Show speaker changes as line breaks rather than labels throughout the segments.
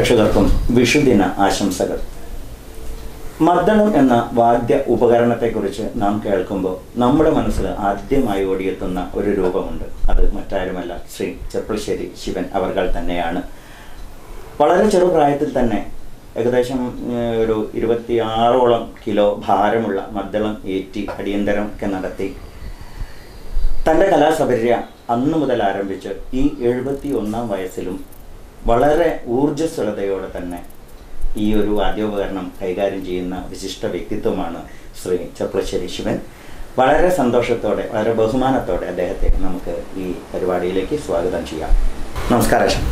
പ്രേക്ഷകർക്കും വിഷുദിന ആശംസകൾ മദ്ദളം എന്ന വാദ്യ ഉപകരണത്തെക്കുറിച്ച് നാം കേൾക്കുമ്പോൾ നമ്മുടെ മനസ്സിൽ ആദ്യമായി ഓടിയെത്തുന്ന ഒരു രൂപമുണ്ട് അത് മറ്റാരുമല്ല ശ്രീ ചെർപ്പളശ്ശേരി ശിവൻ അവർകൾ തന്നെയാണ് വളരെ ചെറുപ്രായത്തിൽ തന്നെ ഏകദേശം ഏഹ്, ഒരു ഇരുപത്തിയാറോളം കിലോ ഭാരമുള്ള മദ്ദളം ഏറ്റി അടിയന്തരം ഒക്കെ നടത്തി തൻ്റെ കലാസപര്യ അന്നു മുതൽ ആരംഭിച്ച് ഈ എഴുപത്തി ഒന്നാം വയസ്സിലും വളരെ ഊർജ്ജസ്വലതയോടെ തന്നെ ഈ ഒരു വാദ്യോപകരണം കൈകാര്യം ചെയ്യുന്ന വിശിഷ്ട വ്യക്തിത്വമാണ് ശ്രീ ചെർപ്പളശ്ശേരി ശിവൻ വളരെ സന്തോഷത്തോടെ വളരെ ബഹുമാനത്തോടെ അദ്ദേഹത്തെ നമുക്ക് ഈ പരിപാടിയിലേക്ക് സ്വാഗതം ചെയ്യാം നമസ്കാരം അച്ഛൻ.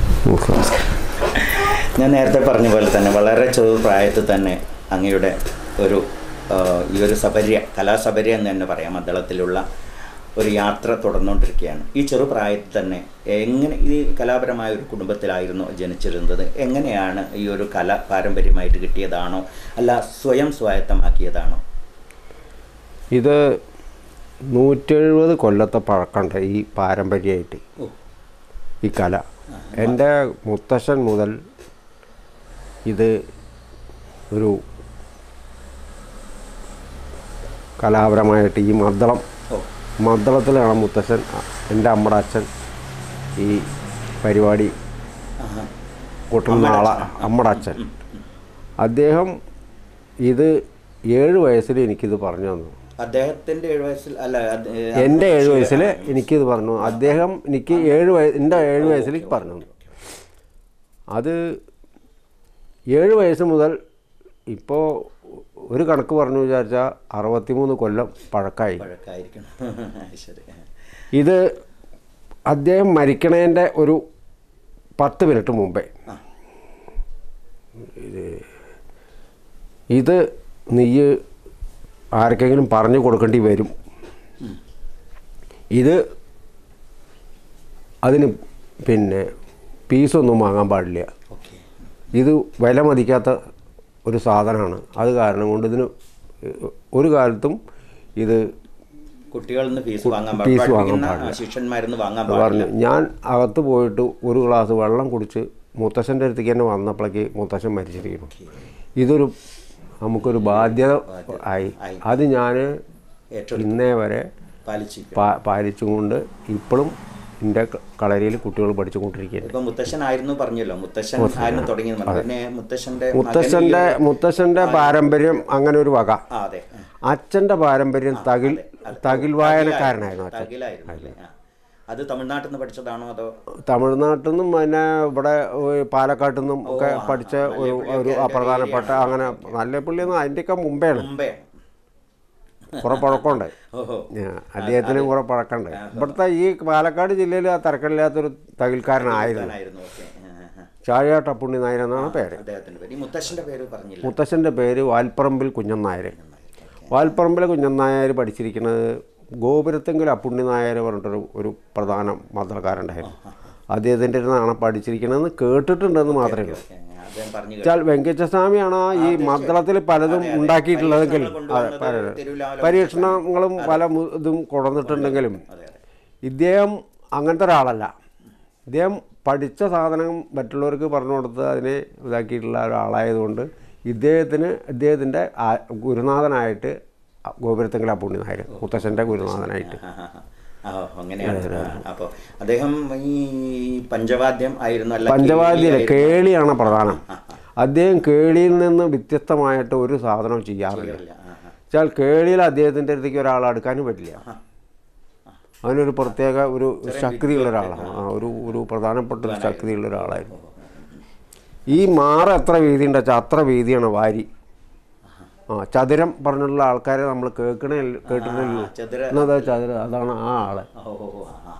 ഞാൻ നേരത്തെ പറഞ്ഞ പോലെ തന്നെ വളരെ ചെറുപ്രായത്തിൽ തന്നെ അങ്ങയുടെ ഒരു ആ, ഈ ഒരു സപര്യ കലാസപര്യ എന്ന് തന്നെ പറയാം മദ്ദളത്തിലുള്ള ഒരു യാത്ര തുടർന്നുകൊണ്ടിരിക്കുകയാണ് ഈ ചെറുപ്രായത്തിൽ തന്നെ എങ്ങനെ ഈ കലാപരമായ ഒരു കുടുംബത്തിലായിരുന്നു ജനിച്ചിരുന്നത് എങ്ങനെയാണ് ഈ ഒരു കല പാരമ്പര്യമായിട്ട് കിട്ടിയതാണോ അല്ല സ്വയം സ്വായത്തമാക്കിയതാണോ
ഇത് നൂറ്റെഴുപത് കൊല്ലത്തെ പഴക്കമുണ്ട് ഈ പാരമ്പര്യമായിട്ട്
ഓ
ഈ കല എൻ്റെ മുത്തശ്ശൻ മുതൽ ഇത് ഒരു കലാപരമായിട്ട് ഈ മദ്ദളം
ഓ
മദ്ദളത്തിലാണ് മുത്തശ്ശൻ എൻ്റെ അമ്മയുടെ അച്ഛൻ ഈ പരിപാടി
ആഹാ.
കൂട്ടുന്ന ആളാ അമ്മയുടെ അച്ഛൻ അദ്ദേഹം ഇത് ഏഴ് വയസ്സിൽ എനിക്കിത് പറഞ്ഞു തന്നു
അദ്ദേഹത്തിന്റെ ഏഴ് വയസ്സിൽ അല്ല അത്, ഏ,
എൻ്റെ ഏഴ്
ശിവ-
വയസ്സിൽ എനിക്കിത് പറഞ്ഞു അദ്ദേഹം എനിക്ക് ഏഴ് വയ എൻ്റെ ഏഴ് വയസ്സിൽ പറഞ്ഞു തന്നു അത് ഏഴ് വയസ്സ് മുതൽ ഇപ്പോൾ ഒരു കണക്ക് പറഞ്ഞു വിചാരിച്ചാൽ അറുപത്തിമൂന്ന് കൊല്ലം പഴക്കമായി
പഴക്കായിരിക്കണം ശരി
ഇത് അദ്ദേഹം മരിക്കണേൻ്റെ ഒരു പത്ത് മിനിറ്റ് മുമ്പേ
ആ.
ഇത് ഇത് നീ ആർക്കെങ്കിലും പറഞ്ഞു കൊടുക്കേണ്ടി വരും ഇത് അതിന് പിന്നെ പീസൊന്നും വാങ്ങാൻ പാടില്ല
ഓക്കെ
ഇത് വില മതിക്കാത്ത ഒരു സാധനമാണ് അത് കാരണം കൊണ്ട് ഇതിന് ഒരു കാലത്തും ഇത്
കുട്ടികളിൽ നിന്ന് ഫീസ് വാങ്ങാൻ
ഫീസ്
പാടില്ല
വാങ്ങാൻ
പഠിപ്പിക്കുന്ന
പാടില്ല.
ശിഷ്യന്മാരിന്ന് വാങ്ങാൻ
പറഞ്ഞു
പാടില്ല
ഞാൻ അകത്ത് പോയിട്ട് ഒരു ഗ്ലാസ് വെള്ളം കുടിച്ച് മുത്തശ്ശൻ്റെ അടുത്തേക്ക് തന്നെ വന്നപ്പോഴേക്ക് മുത്തശ്ശൻ മരിച്ചിരിക്കുന്നു ഇതൊരു നമുക്കൊരു ബാധ്യത ആയി
ആയി.
അത് ഞാൻ
ഏറ്റവും
ഇന്നേ വരെ
പാലിച്ചിരിക്കും
പാ പാലിച്ചുകൊണ്ട് ഇപ്പോഴും എൻ്റെ കളരിയിൽ കുട്ടികൾ പഠിച്ചുകൊണ്ടിരിക്കുകയാണ്
ഇപ്പൊ മുത്തശ്ശൻ ആയിരുന്നു പറഞ്ഞല്ലോ മുത്തശ്ശൻ ആയിരുന്നു തുടങ്ങിയത് പറഞ്ഞു. പിന്നെ മുത്തശ്ശന്റെ
മുത്തശ്ശൻ്റെ മുത്തശ്ശൻ്റെ പാരമ്പര്യം അങ്ങനെ ഒരു വക
ആ അതെ ആ,
അച്ഛൻ്റെ പാരമ്പര്യം തകിൽ
അത്
തകിൽ വായനക്കാരനായിരുന്നു അച്ഛൻ
തകിലായിരുന്നു അല്ലേ? ആ. അത് തമിഴ്നാട്ടിൽ നിന്ന് പഠിച്ചതാണോ അതോ
തമിഴ്നാട്ടിൽ നിന്നും പിന്നെ ഇവിടെ ഏഹ്, പാലക്കാട്ടിൽ നിന്നും ഒക്കെ പഠിച്ച ഒരു ഒരു അപ്രധാനപ്പെട്ട അങ്ങനെ നല്ല പുള്ളിയൊന്നും അതിൻ്റെയൊക്കെ മുമ്പേയാണ്
മുമ്പേ
കുറെ പഴക്കമുണ്ട്
ഓഹോ
ഞാൻ അദ്ദേഹത്തിനും കുറെ പഴക്കമുണ്ട് ഇവിടുത്തെ ഈ പാലക്കാട് ജില്ലയിൽ ആ തിരക്കില്ലാത്തൊരു തകിൽക്കാരനായിരുന്നു
ആയിരുന്നു ഓക്കെ
ചാഴിയാട്ട പുണ്ണി നായർ എന്നാണ് പേര്
അദ്ദേഹത്തിന്റെ പേര് ഈ മുത്തശ്ശന്റെ പേര് പറഞ്ഞില്ല
മുത്തശ്ശൻ്റെ പേര് വാൽപ്പറമ്പിൽ കുഞ്ഞൻ നായർ വാൽപ്പറമ്പിൽ കുഞ്ഞൻ നായർ പഠിച്ചിരിക്കുന്നത് ഗോപുരത്തെങ്കിൽ അപ്പുണ്ണി നായർ പറഞ്ഞിട്ടൊരു ഒരു പ്രധാന മദ്രക്കാരുണ്ടായിരുന്നു അദ്ദേഹത്തിൻ്റെ നിന്നാണ് പഠിച്ചിരിക്കണമെന്ന് കേട്ടിട്ടുണ്ടെന്ന് മാത്രമേ ഉള്ളൂ
ഓക്കെ, അദ്ദേഹം പറഞ്ഞു
വെച്ചാൽ വെങ്കട്ടസ്വാമിയാണ് ഈ മദ്ദളത്തിൽ പലതും ഉണ്ടാക്കിയിട്ടുള്ളതെങ്കിൽ അതെ പല-
തിരുവിലാമല
പരീക്ഷണങ്ങളും പല മു- ഇതും കൊണ്ടുവന്നിട്ടുണ്ടെങ്കിലും
അതെ അതെ
ഇദ്ദേഹം അങ്ങനത്തെ ഒരാളല്ല ഇദ്ദേഹം പഠിച്ച സാധനം മറ്റുള്ളവർക്ക് പറഞ്ഞു കൊടുത്ത് അതിനെ ഇതാക്കിയിട്ടുള്ള ഒരാളായതുകൊണ്ട് ഇദ്ദേഹത്തിന് ഇദ്ദേഹത്തിൻ്റെ ആ- ഗുരുനാഥനായിട്ട് ഗോപുരത്തെങ്കിൽ അപ്പുണ്ണി നായർ മുത്തശ്ശൻ്റെ ഗുരുനാഥനായിട്ട്
ആ, ആ, ആ. ആ, അങ്ങനെയാണ് അപ്പോൾ അദ്ദേഹം ഈ പഞ്ചവാദ്യം ആയിരുന്നു അല്ല
പഞ്ചവാദ്യ
കേളി
കേളിയാണ് പ്രധാനം അദ്ദേഹം കേളിയിൽ നിന്ന് വ്യത്യസ്തമായിട്ട് ഒരു സാധനം ചെയ്യാറില്ല
ആയിരുന്നില്ല. ആ, ആ.
വെച്ചാൽ കേളിയിൽ അദ്ദേഹത്തിൻ്റെ അടുത്തേക്ക് ഒരാൾ അടുക്കാനും പറ്റില്ല അതിനൊരു പ്രത്യേക ഒരു ശക്തിയുള്ള ഒരാളാണ് ആ, ഒരു ഒരു പ്രധാനപ്പെട്ട ഒരു ശക്തിയുള്ള ഒരാളായിരുന്നു ഈ മാറ എത്ര വീതി ഉണ്ട് വെച്ചാൽ അത്ര വീതിയാണ് വാരി ആ ചതുരം പറഞ്ഞിട്ടുള്ള ആൾക്കാരെ നമ്മൾ കേൾക്കണേ കേട്ടിട്ടില്ലല്ലോ
ആ, ചതുര
എന്നത് ചതുരം അതാണ് ആ ആള്
ഓ, ഓ, ഓ, ആ, ആ.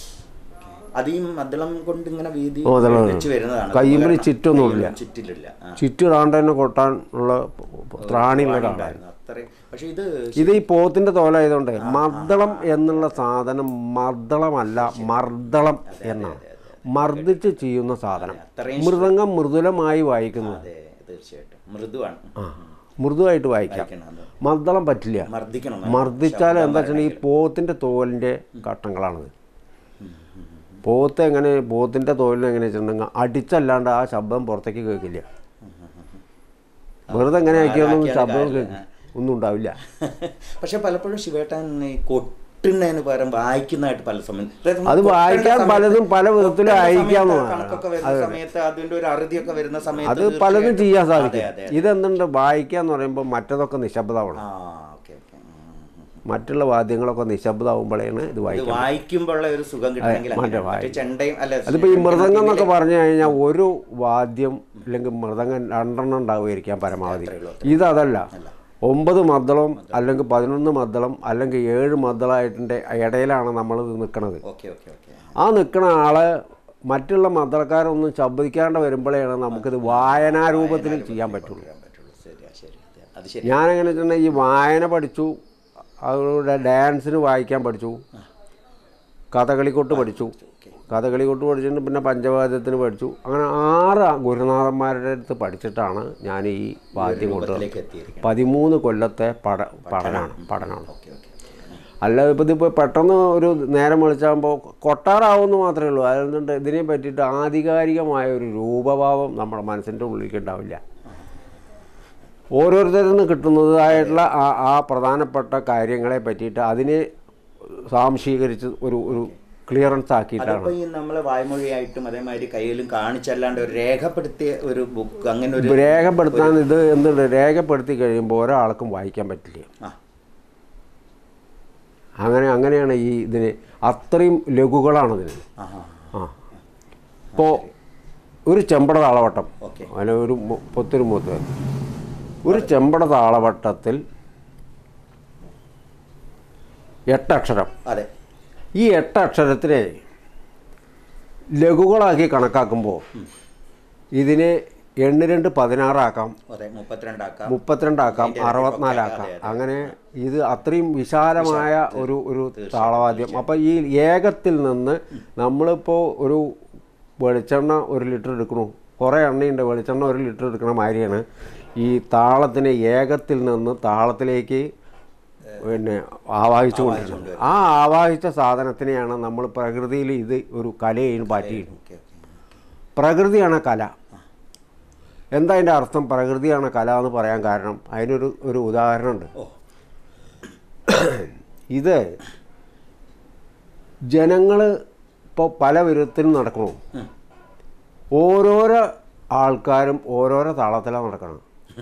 അത് ഈ മദ്ദളം കൊണ്ട് ഇങ്ങനെ വീതി
ഓ, മദ്ദളം.
വെച്ച് വരുന്നതാണ്
കയ്യുമ്പിൽ
ഉപകരണം.
ചുറ്റൊന്നുമില്ല.
കയ്യിലും ചുറ്റിലില്ല ആ.
ചുറ്റിടാണ്ട് തന്നെ കൊട്ടാൻ ഉള്ള ത്രാണിയുള്ള ഒരാളായിരുന്നു
ഉണ്ടായിരുന്നു. അത്രയും പക്ഷെ ഇത്
ഇത് ഈ പോത്തിന്റെ തോലായതുകൊണ്ട് മർദ്ദളം എന്നുള്ള സാധനം മർദ്ദളമല്ല മർദ്ദളം എന്നാണ് മർദ്ദിച്ച് ചെയ്യുന്ന സാധനം
അത്രയും
മൃദംഗം മൃദുലമായി വായിക്കുന്നത്
അതെ തീർച്ചയായിട്ടും മൃദുവാണ്
മൃദുവായിട്ട് വായിക്കാം
വായിക്കണം അത്.
മർദ്ദളം പറ്റില്ല
മർദ്ദിക്കണം
മർദ്ദിച്ചാൽ എന്താ വെച്ചാൽ ഈ പോത്തിന്റെ തോലിന്റെ കട്ടങ്ങളാണത് പോത്ത് എങ്ങനെ പോത്തിൻ്റെ തോലിന് എങ്ങനെ വെച്ചിട്ടുണ്ടെങ്കിൽ അടിച്ചല്ലാണ്ട് ആ ശബ്ദം പുറത്തേക്ക് കേൾക്കില്ല വെറുതെ എങ്ങനെ ആക്കിയൊന്നും
ആക്കിയാലും
ശബ്ദം
കാര്യമില്ല.
കേൾക്കും ഒന്നും ഉണ്ടാവില്ല
പക്ഷെ പലപ്പോഴും ശിവേട്ടൻ ഈ കൊട്ടുന്നതിന് പകരം വായിക്കുന്നതായിട്ട് പല സമയം അതായത്
അത്
കൊട്ടേണ്ട
വായിക്കാൻ
സമയത്ത്
പലതും പല വിധത്തിലും
കൊട്ടേണ്ട
അയക്കാന്ന്
സമയത്ത്
പറയാം.
കണക്കൊക്കെ വരുന്ന സമയത്ത് അതിന്റെ ഒരു അറുതിയൊക്കെ വരുന്ന സമയത്ത്
അത് പലതും
തീർച്ചയായിട്ടും-
ചെയ്യാൻ
അതെ,
സാധിക്കും
അതെ, അതെ.
ഇതെന്തുണ്ട് വായിക്കുക എന്ന് പറയുമ്പോൾ മറ്റതൊക്കെ നിശബ്ദമാവണം
ആ ഓക്കെ ഓക്കെ
മറ്റുള്ള വാദ്യങ്ങളൊക്കെ നിശബ്ദമാകുമ്പോഴാണ് ഇത്
ഇത്
വായിക്കുന്നത്
വായിക്കുമ്പോഴുള്ള ഒരു സുഖം കിട്ടണമെങ്കിൽ
അതെ,
അങ്ങനെ.
മറ്റേ
മറ്റേ ചെണ്ടയും അല്ല
അതിപ്പോൾ ഈ മൃദംഗം എന്നൊക്കെ പറഞ്ഞു കഴിഞ്ഞാൽ ഒരു വാദ്യം അല്ലെങ്കിൽ മൃദംഗം രണ്ടെണ്ണം ഉണ്ടാവുമായിരിക്കാം പരമാവധി
അത്രേ ഉള്ളൂ,
ഇതതല്ല ഒമ്പത് മദ്ദളം അല്ലെങ്കിൽ പതിനൊന്ന് മദ്ദളം അല്ലെങ്കിൽ ഏഴ് മദ്ദളമായിട്ടിൻ്റെ ഇടയിലാണ് നമ്മൾ നിൽക്കുന്നത്
ഓക്കെ ഓക്കെ ഓക്കെ
ആ നിൽക്കുന്ന ആള് മറ്റുള്ള മദ്ദളക്കാരൊന്നും ശബ്ദിക്കാണ്ട് വരുമ്പോഴാണ് നമുക്കിത് വായനാരൂപത്തിൽ ചെയ്യാൻ പറ്റുള്ളൂ
പറയാൻ പറ്റുള്ളൂ ശരിയാ ശരി അതെ. അത് ശരി
ഞാനെങ്ങനെ വെച്ചിട്ടുണ്ടെങ്കിൽ ഈ വായന പഠിച്ചു അവരുടെ ഡാൻസിന് വായിക്കാൻ പഠിച്ചു കഥകളിക്കൊട്ട് പഠിച്ചു കഥകളിക്കൊട്ട് പഠിച്ചിട്ട് പിന്നെ പഞ്ചവാദ്യത്തിന് പഠിച്ചു അങ്ങനെ ആറ് ഗുരുനാഥന്മാരുടെ അടുത്ത് പഠിച്ചിട്ടാണ് ഞാൻ ഈ വാദ്യം കൊണ്ട്
രൂപത്തിലേക്ക് എത്തിയിരിക്കുന്നത്
പതിമൂന്ന് കൊല്ലത്തെ പഠ പഠനമാണ് പഠനമാണ്
ഓക്കെ ഓക്കെ
അല്ലാതെ ഇപ്പോൾ ഇതിപ്പോൾ പെട്ടെന്ന് ഒരു നേരം വിളിച്ചാകുമ്പോൾ കൊട്ടാറാവുമെന്ന് മാത്രമേ ഉള്ളൂ അതുകൊണ്ട് ഇതിനെ പറ്റിയിട്ട് ആധികാരികമായ ഒരു രൂപഭാവം നമ്മുടെ മനസ്സിൻ്റെ ഉള്ളിലേക്ക് ഉണ്ടാവില്ല ഓരോരുത്തരിൽ നിന്ന് കിട്ടുന്നതായിട്ടുള്ള ആ ആ പ്രധാനപ്പെട്ട കാര്യങ്ങളെ പറ്റിയിട്ട് അതിനെ സാംശീകരിച്ച് ഒരു ഒരു ക്ലിയറൻസ് ആക്കിയിട്ടാണ്
അതിപ്പോ ഈ നമ്മളെ വായ്മൊഴിയായിട്ടും അതേമാതിരി കയ്യിലും കാണിച്ചല്ലാണ്ട് ഒരു രേഖപ്പെടുത്തിയ ഒരു ബുക്ക് അങ്ങനെ ഒരു
രേഖപ്പെടുത്താൻ ഇത് എന്തുണ്ട് രേഖപ്പെടുത്തി കഴിയുമ്പോൾ ഒരാൾക്കും വായിക്കാൻ പറ്റില്ല
ആ
അങ്ങനെ അങ്ങനെയാണ് ഈ ഇതിന് അത്രയും ലഘുക്കളാണ് ഇതിന്
ആ ആ,
ആ ഇപ്പോൾ ഒരു ചെമ്പട താളവട്ടം
ഓക്കെ
അതിന് ഒരു മു- പൊത്തൊരു മൂത്ത് ഒരു ചെമ്പട താളവട്ടത്തിൽ എട്ടക്ഷരം
അതെ
ഈ എട്ടക്ഷരത്തിനെ ലഘുക്കളാക്കി കണക്കാക്കുമ്പോൾ ഇതിനെ എണ്ണി രണ്ട് പതിനാറാക്കാം
അതെ മുപ്പത്തിരണ്ടാക്കാം
മുപ്പത്തിരണ്ടാക്കാം
അതിൻ്റെ
അറുപത്തിനാലാക്കാം
അതെ, അതെ.
അങ്ങനെ ഇത് അത്രയും വിശാലമായ ഒരു ഒരു താളവാദ്യം അപ്പം ഈ ഏകത്തിൽ നിന്ന് നമ്മളിപ്പോൾ ഒരു വെളിച്ചെണ്ണ ഒരു ലിറ്റർ എടുക്കണു കുറേ എണ്ണയുണ്ട് വെളിച്ചെണ്ണ ഒരു ലിറ്റർ എടുക്കണ മാതിരിയാണ് ഈ താളത്തിനെ ഏകത്തിൽ നിന്ന് താളത്തിലേക്ക് പിന്നെ ആവാഹിച്ചു കൊണ്ടിരുന്നത് ആ ആവാഹിച്ച സാധനത്തിനെയാണ് നമ്മൾ പ്രകൃതിയിൽ ഇത് ഒരു കലയിൽ മാറ്റിയിരുന്നു
ഓക്കെ ഓക്കെ
പ്രകൃതിയാണ് കല എന്താ അതിൻ്റെ അർത്ഥം പ്രകൃതിയാണ് കല എന്ന് പറയാൻ കാരണം അതിനൊരു ഒരു ഉദാഹരണമുണ്ട്
ഓ
ഇത് ജനങ്ങൾ ഇപ്പോൾ പല വിധത്തിലും നടക്കണു
ഉം.
ഓരോരോ ആൾക്കാരും ഓരോരോ താളത്തിലാണ് നടക്കണം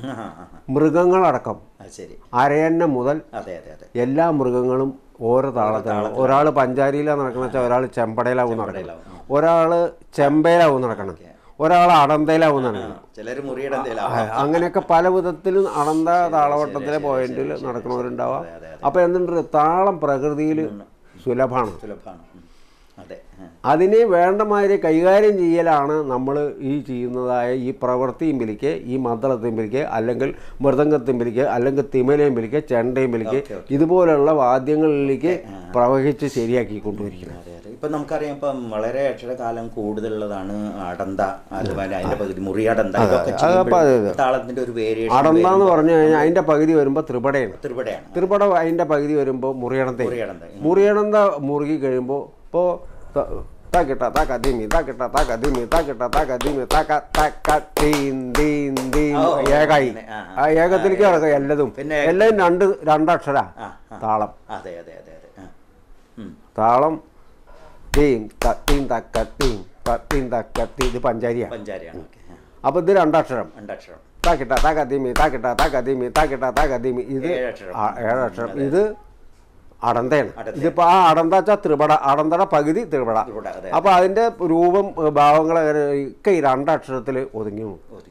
മൃഗങ്ങളടക്കം
അത് ശരി
അരയന്ന മുതൽ
അതെ അതെ അതെ
എല്ലാ മൃഗങ്ങളും ഓരോ താളത്തിലാണ് ഒരാൾ പഞ്ചാരിയിലാണ് നടക്കണം വെച്ചാൽ ഒരാൾ ചെമ്പടയിലാവും നടക്കണം ഒരാൾ ചെമ്പയിലാവും നടക്കണം ഒരാൾ അടന്തയിലാവും നടക്കണം
ചിലര് മുറിയുടെ എന്തേലും
ആ, അങ്ങനെയൊക്കെ പല വിധത്തിലും അടന്ത താളവട്ടത്തിലെ പോയിന്റിൽ നടക്കണവരുണ്ടാവാം അപ്പോൾ എന്തുണ്ട് താളം പ്രകൃതിയിൽ സുലഭമാണ്
സുലഭാണ് ഉം. അതെ ആ.
അതിനെ വേണ്ട മാതിരി കൈകാര്യം ചെയ്യലാണ് നമ്മൾ ഈ ചെയ്യുന്നതായ ഈ പ്രവൃത്തിയുമ്പിലേക്ക് ഈ മദ്ദളത്തിമ്പിലേക്ക് അല്ലെങ്കിൽ മൃദംഗത്തിമ്പിലേക്ക് അല്ലെങ്കിൽ തിമലയുമ്പിലേക്ക് ചെണ്ടയുമ്പിലേക്ക് ഇതുപോലുള്ള വാദ്യങ്ങളിലേക്ക് പ്രവഹിച്ച് ശരിയാക്കി കൊണ്ടുവരിക്കുന്നത്
അതെ അതെ ഇപ്പൊ നമുക്കറിയാം ഇപ്പം വളരെ അക്ഷരകാലം കൂടുതലുള്ളതാണ് അടന്ത അതുപോലെ അതിന്റെ പകുതി മുറിയടന്ത ഇതൊക്കെ
അതപ്പോ അതെ,
ചെയ്യുമ്പോൾ താളത്തിന്റെ ഒരു വേരിയേഷൻ
അടന്ത എന്ന് പറഞ്ഞു കഴിഞ്ഞാൽ അതിൻ്റെ പകുതി വരുമ്പോൾ ത്രിപടയാണ്
ത്രിപടയാണ്
ത്രിപട അതിൻ്റെ പകുതി വരുമ്പോൾ മുറിയണത്തെ
മുറിയടന്ത
മുറിയണന്ത മുറുകി കഴിയുമ്പോൾ ഇപ്പോൾ താക്കിട്ട താക്ക ദിമി താക്കിട്ട താക്ക ദിമി താക്കിട്ട താക്ക ദിമി താക്ക താക്ക തീൻ തീൻ തീൻ
ഓ, ഓ,
ഏകായി
അങ്ങനെ, ആ,
ആ ഏകത്തിലേക്ക് കിടക്കുക എല്ലതും
പിന്നെ
എല്ലാം രണ്ട് രണ്ടക്ഷര
ആ, ആ.
താളം
അതെ അതെ അതെ അതെ ആ. ഉം.
താളം തീം തീൻ തക്ക തീം തീൻ തക്ക തീ ഇത് പഞ്ചാരിയാണ്
പഞ്ചാരിയാണ് ഓക്കെ
അപ്പോൾ ഇത് രണ്ടക്ഷരം
രണ്ടക്ഷരം
താക്കിട്ട താക്ക ദിമി താക്കിട്ട താക്ക ദിമി താക്കിട്ട താക്ക ദിമി ഇത്
ഏഴക്ഷരം.
ആ, ഏഴക്ഷരം ഇത് അടന്തയാണ്
അടന്ത.
ഇതിപ്പോൾ ആ അടന്ത വെച്ചാൽ ത്രിപട അടന്തയുടെ പകുതി ത്രിപട
ത്രിപുട അതെ
അപ്പോൾ അതിൻ്റെ രൂപം ഭാവങ്ങൾ ഒക്കെ ഈ രണ്ടക്ഷരത്തിൽ ഒതുങ്ങി പോകും.
ഓതി.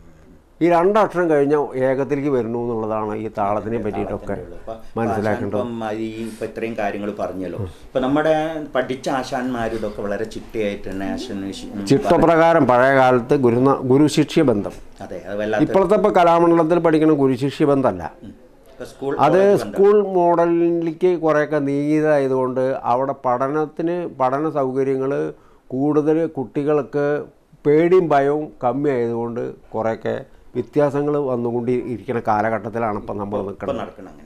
ഈ രണ്ടക്ഷരം കഴിഞ്ഞാൽ ഏകത്തിലേക്ക് വരുന്നു എന്നുള്ളതാണ് ഈ താളത്തിനെ പറ്റിയിട്ടൊക്കെ
ഇപ്പൊ
മനസ്സിലാക്കേണ്ടത്
ആശാൻ ഇപ്പം ഈ ഇപ്പൊ ഇത്രയും കാര്യങ്ങൾ പറഞ്ഞല്ലോ ഇപ്പൊ നമ്മുടെ പഠിച്ച ആശാന്മാരും ഇതൊക്കെ വളരെ ചിട്ടയായിട്ട് തന്നെ ആശാൻ
ചിട്ടപ്രകാരം പഴയ കാലത്ത് ഗുരുന ഗുരുശിഷ്യ ബന്ധം
അതെ അത് വല്ലാത്ത
ഇപ്പോഴത്തെ ഇപ്പോൾ കലാമണ്ഡലത്തിൽ പഠിക്കുന്ന ഗുരുശിഷ്യ ബന്ധമല്ല
ഇപ്പൊ സ്കൂൾ
അത് സ്കൂൾ മോഡലിലേക്ക് കുറേയൊക്കെ നീങ്ങിയതായതുകൊണ്ട് അവിടെ പഠനത്തിന് പഠന സൗകര്യങ്ങൾ കൂടുതൽ കുട്ടികൾക്ക് പേടിയും ഭയവും കമ്മി ആയതുകൊണ്ട് കുറേയൊക്കെ വ്യത്യാസങ്ങൾ വന്നുകൊണ്ട് ഇരിക്കുന്ന കാലഘട്ടത്തിലാണ് ഇപ്പം നമ്മൾ
ഇപ്പൊ
നിൽക്കുന്നത്
നടക്കണം അങ്ങനെയാണ് ഉം.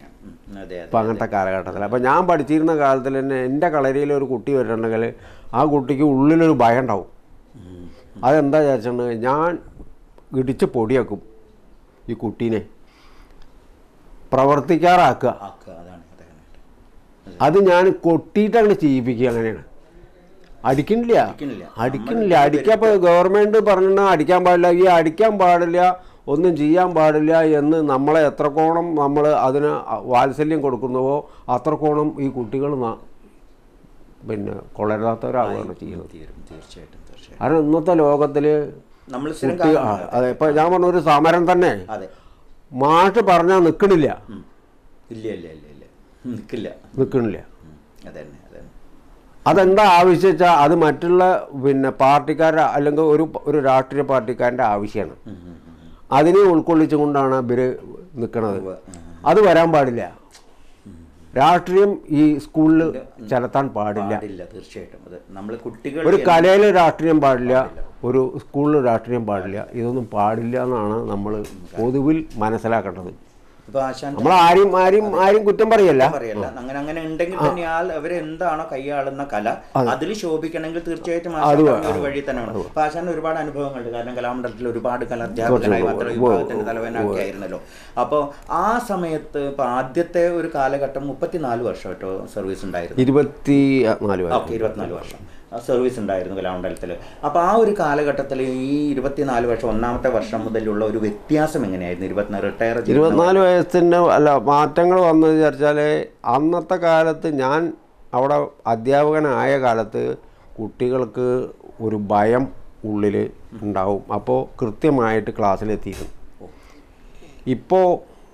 അതെ
ഇപ്പം അങ്ങനത്തെ കാലഘട്ടത്തിൽ അപ്പം ഞാൻ പഠിച്ചിരുന്ന കാലത്തിൽ തന്നെ എൻ്റെ കളരിയിൽ ഒരു കുട്ടി വരുന്നുണ്ടെങ്കിൽ ആ കുട്ടിക്ക് ഉള്ളിലൊരു ഭയം ഉണ്ടാവും
ഉം.
അതെന്താ വിചാരിച്ചിട്ടുണ്ടെങ്കിൽ ഞാൻ ഇടിച്ച് പൊടിയാക്കും ഈ കുട്ടീനെ പ്രവർത്തിക്കാറാക്കുക
ആക്കുക അതാണ് അതാണ്
അത് ഞാൻ കൊട്ടിയിട്ട് അങ്ങോട്ട് ചെയ്യിപ്പിക്കുക അങ്ങനെയാണ് അടിക്കണില്ല
അടിക്കണില്ല.
അടിക്കണില്ല അടിക്കപ്പോൾ ഗവൺമെൻറ് പറഞ്ഞാൽ അടിക്കാൻ പാടില്ല ഈ അടിക്കാൻ പാടില്ല ഒന്നും ചെയ്യാൻ പാടില്ല എന്ന് നമ്മളെ എത്രക്കോണം നമ്മൾ അതിന് വാത്സല്യം കൊടുക്കുന്നുവോ അത്രക്കോണം ഈ കുട്ടികൾ ന- പിന്നെ കൊള്ളരുതാത്തവരാവുകയാണ് ചെയ്യുന്നത്
തീരും തീർച്ചയായിട്ടും തീർച്ചയായിട്ടും
കാരണം ഇന്നത്തെ ലോകത്തിൽ
നമ്മൾ സ്ഥിരം
കുട്ടി ആ,
കാണുന്നത്.
അതെ ഇപ്പം ഞാൻ പറഞ്ഞ ഒരു സമരം തന്നെ
അതെ
മാഷ് പറഞ്ഞാൽ നിൽക്കണില്ല
ഉം. ഇല്ല ഇല്ല ഇല്ല ഇല്ല നിൽക്കില്ല
നിൽക്കണില്ല
ഉം. അതന്നെ അതന്നെ
അതെന്താ ആവശ്യം വെച്ചാൽ അത് മറ്റുള്ള പിന്നെ പാർട്ടിക്കാരുടെ അല്ലെങ്കിൽ ഒരു ഒരു രാഷ്ട്രീയ പാർട്ടിക്കാരൻ്റെ ആവശ്യമാണ്
ഉം, ഉം, ഉം.
അതിനെ ഉൾക്കൊള്ളിച്ചുകൊണ്ടാണ് ഇവർ നിൽക്കുന്നത്
ഉവ്വ്. ഉം.
അത് വരാൻ പാടില്ല രാഷ്ട്രീയം ഈ സ്കൂളിൽ ചെലുത്താൻ പാടില്ല
പാടില്ല തീർച്ചയായിട്ടും അത് നമ്മൾ കുട്ടികൾ
ഒരു കലയിൽ രാഷ്ട്രീയം പാടില്ല ഒരു സ്കൂളിൽ രാഷ്ട്രീയം പാടില്ല ഇതൊന്നും പാടില്ല എന്നാണ് നമ്മൾ പൊതുവിൽ മനസ്സിലാക്കേണ്ടത്
ഇപ്പൊ ആശാൻ
നമ്മൾ ആരും ആരും ആരും കുറ്റം പറയല്ല
പറയല്ല അങ്ങനെ അങ്ങനെ ഉണ്ടെങ്കിൽ തന്നെ ആൾ അവരെന്താണോ കൈയാളുന്ന കല അതിൽ ശോഭിക്കണമെങ്കിൽ തീർച്ചയായിട്ടും ആശാൻ പറഞ്ഞ ഒരു വഴി തന്നെയാണ് അപ്പൊ ആശാൻ ഒരുപാട് അനുഭവങ്ങളുണ്ട് കാരണം കലാമണ്ഡലത്തിൽ ഒരുപാട് കല അധ്യാപകനായി മാത്രം വിഭാഗത്തിന്റെ തലവനൊക്കെ ആയിരുന്നല്ലോ അപ്പോൾ ആ സമയത്ത് ഇപ്പൊ ആദ്യത്തെ ഒരു കാലഘട്ടം മുപ്പത്തിനാല് വർഷം കേട്ടോ സർവീസ് ഉണ്ടായിരുന്നു
ഇരുപത്തി നാല് വരെ
ഓക്കെ ഇരുപത്തിനാല് വർഷം സർവീസ് ഉണ്ടായിരുന്നു കലാമണ്ഡലത്തിൽ അപ്പോൾ ആ ഒരു കാലഘട്ടത്തിൽ ഈ ഇരുപത്തിനാല് വർഷം ഒന്നാമത്തെ വർഷം മുതലുള്ള ഒരു വ്യത്യാസം എങ്ങനെയായിരുന്നു ഇരുപത്തിനാല് റിട്ടയർ ചെയ്ത്
ഇരുപത്തിനാല് വയസ്സിന് അല്ല മാറ്റങ്ങൾ വന്നു വിചാരിച്ചാൽ അന്നത്തെ കാലത്ത് ഞാൻ അവിടെ അധ്യാപകനായ കാലത്ത് കുട്ടികൾക്ക് ഒരു ഭയം ഉള്ളിൽ ഉണ്ടാവും അപ്പോൾ കൃത്യമായിട്ട് ക്ലാസ്സിലെത്തിയിരുന്നു ഇപ്പോൾ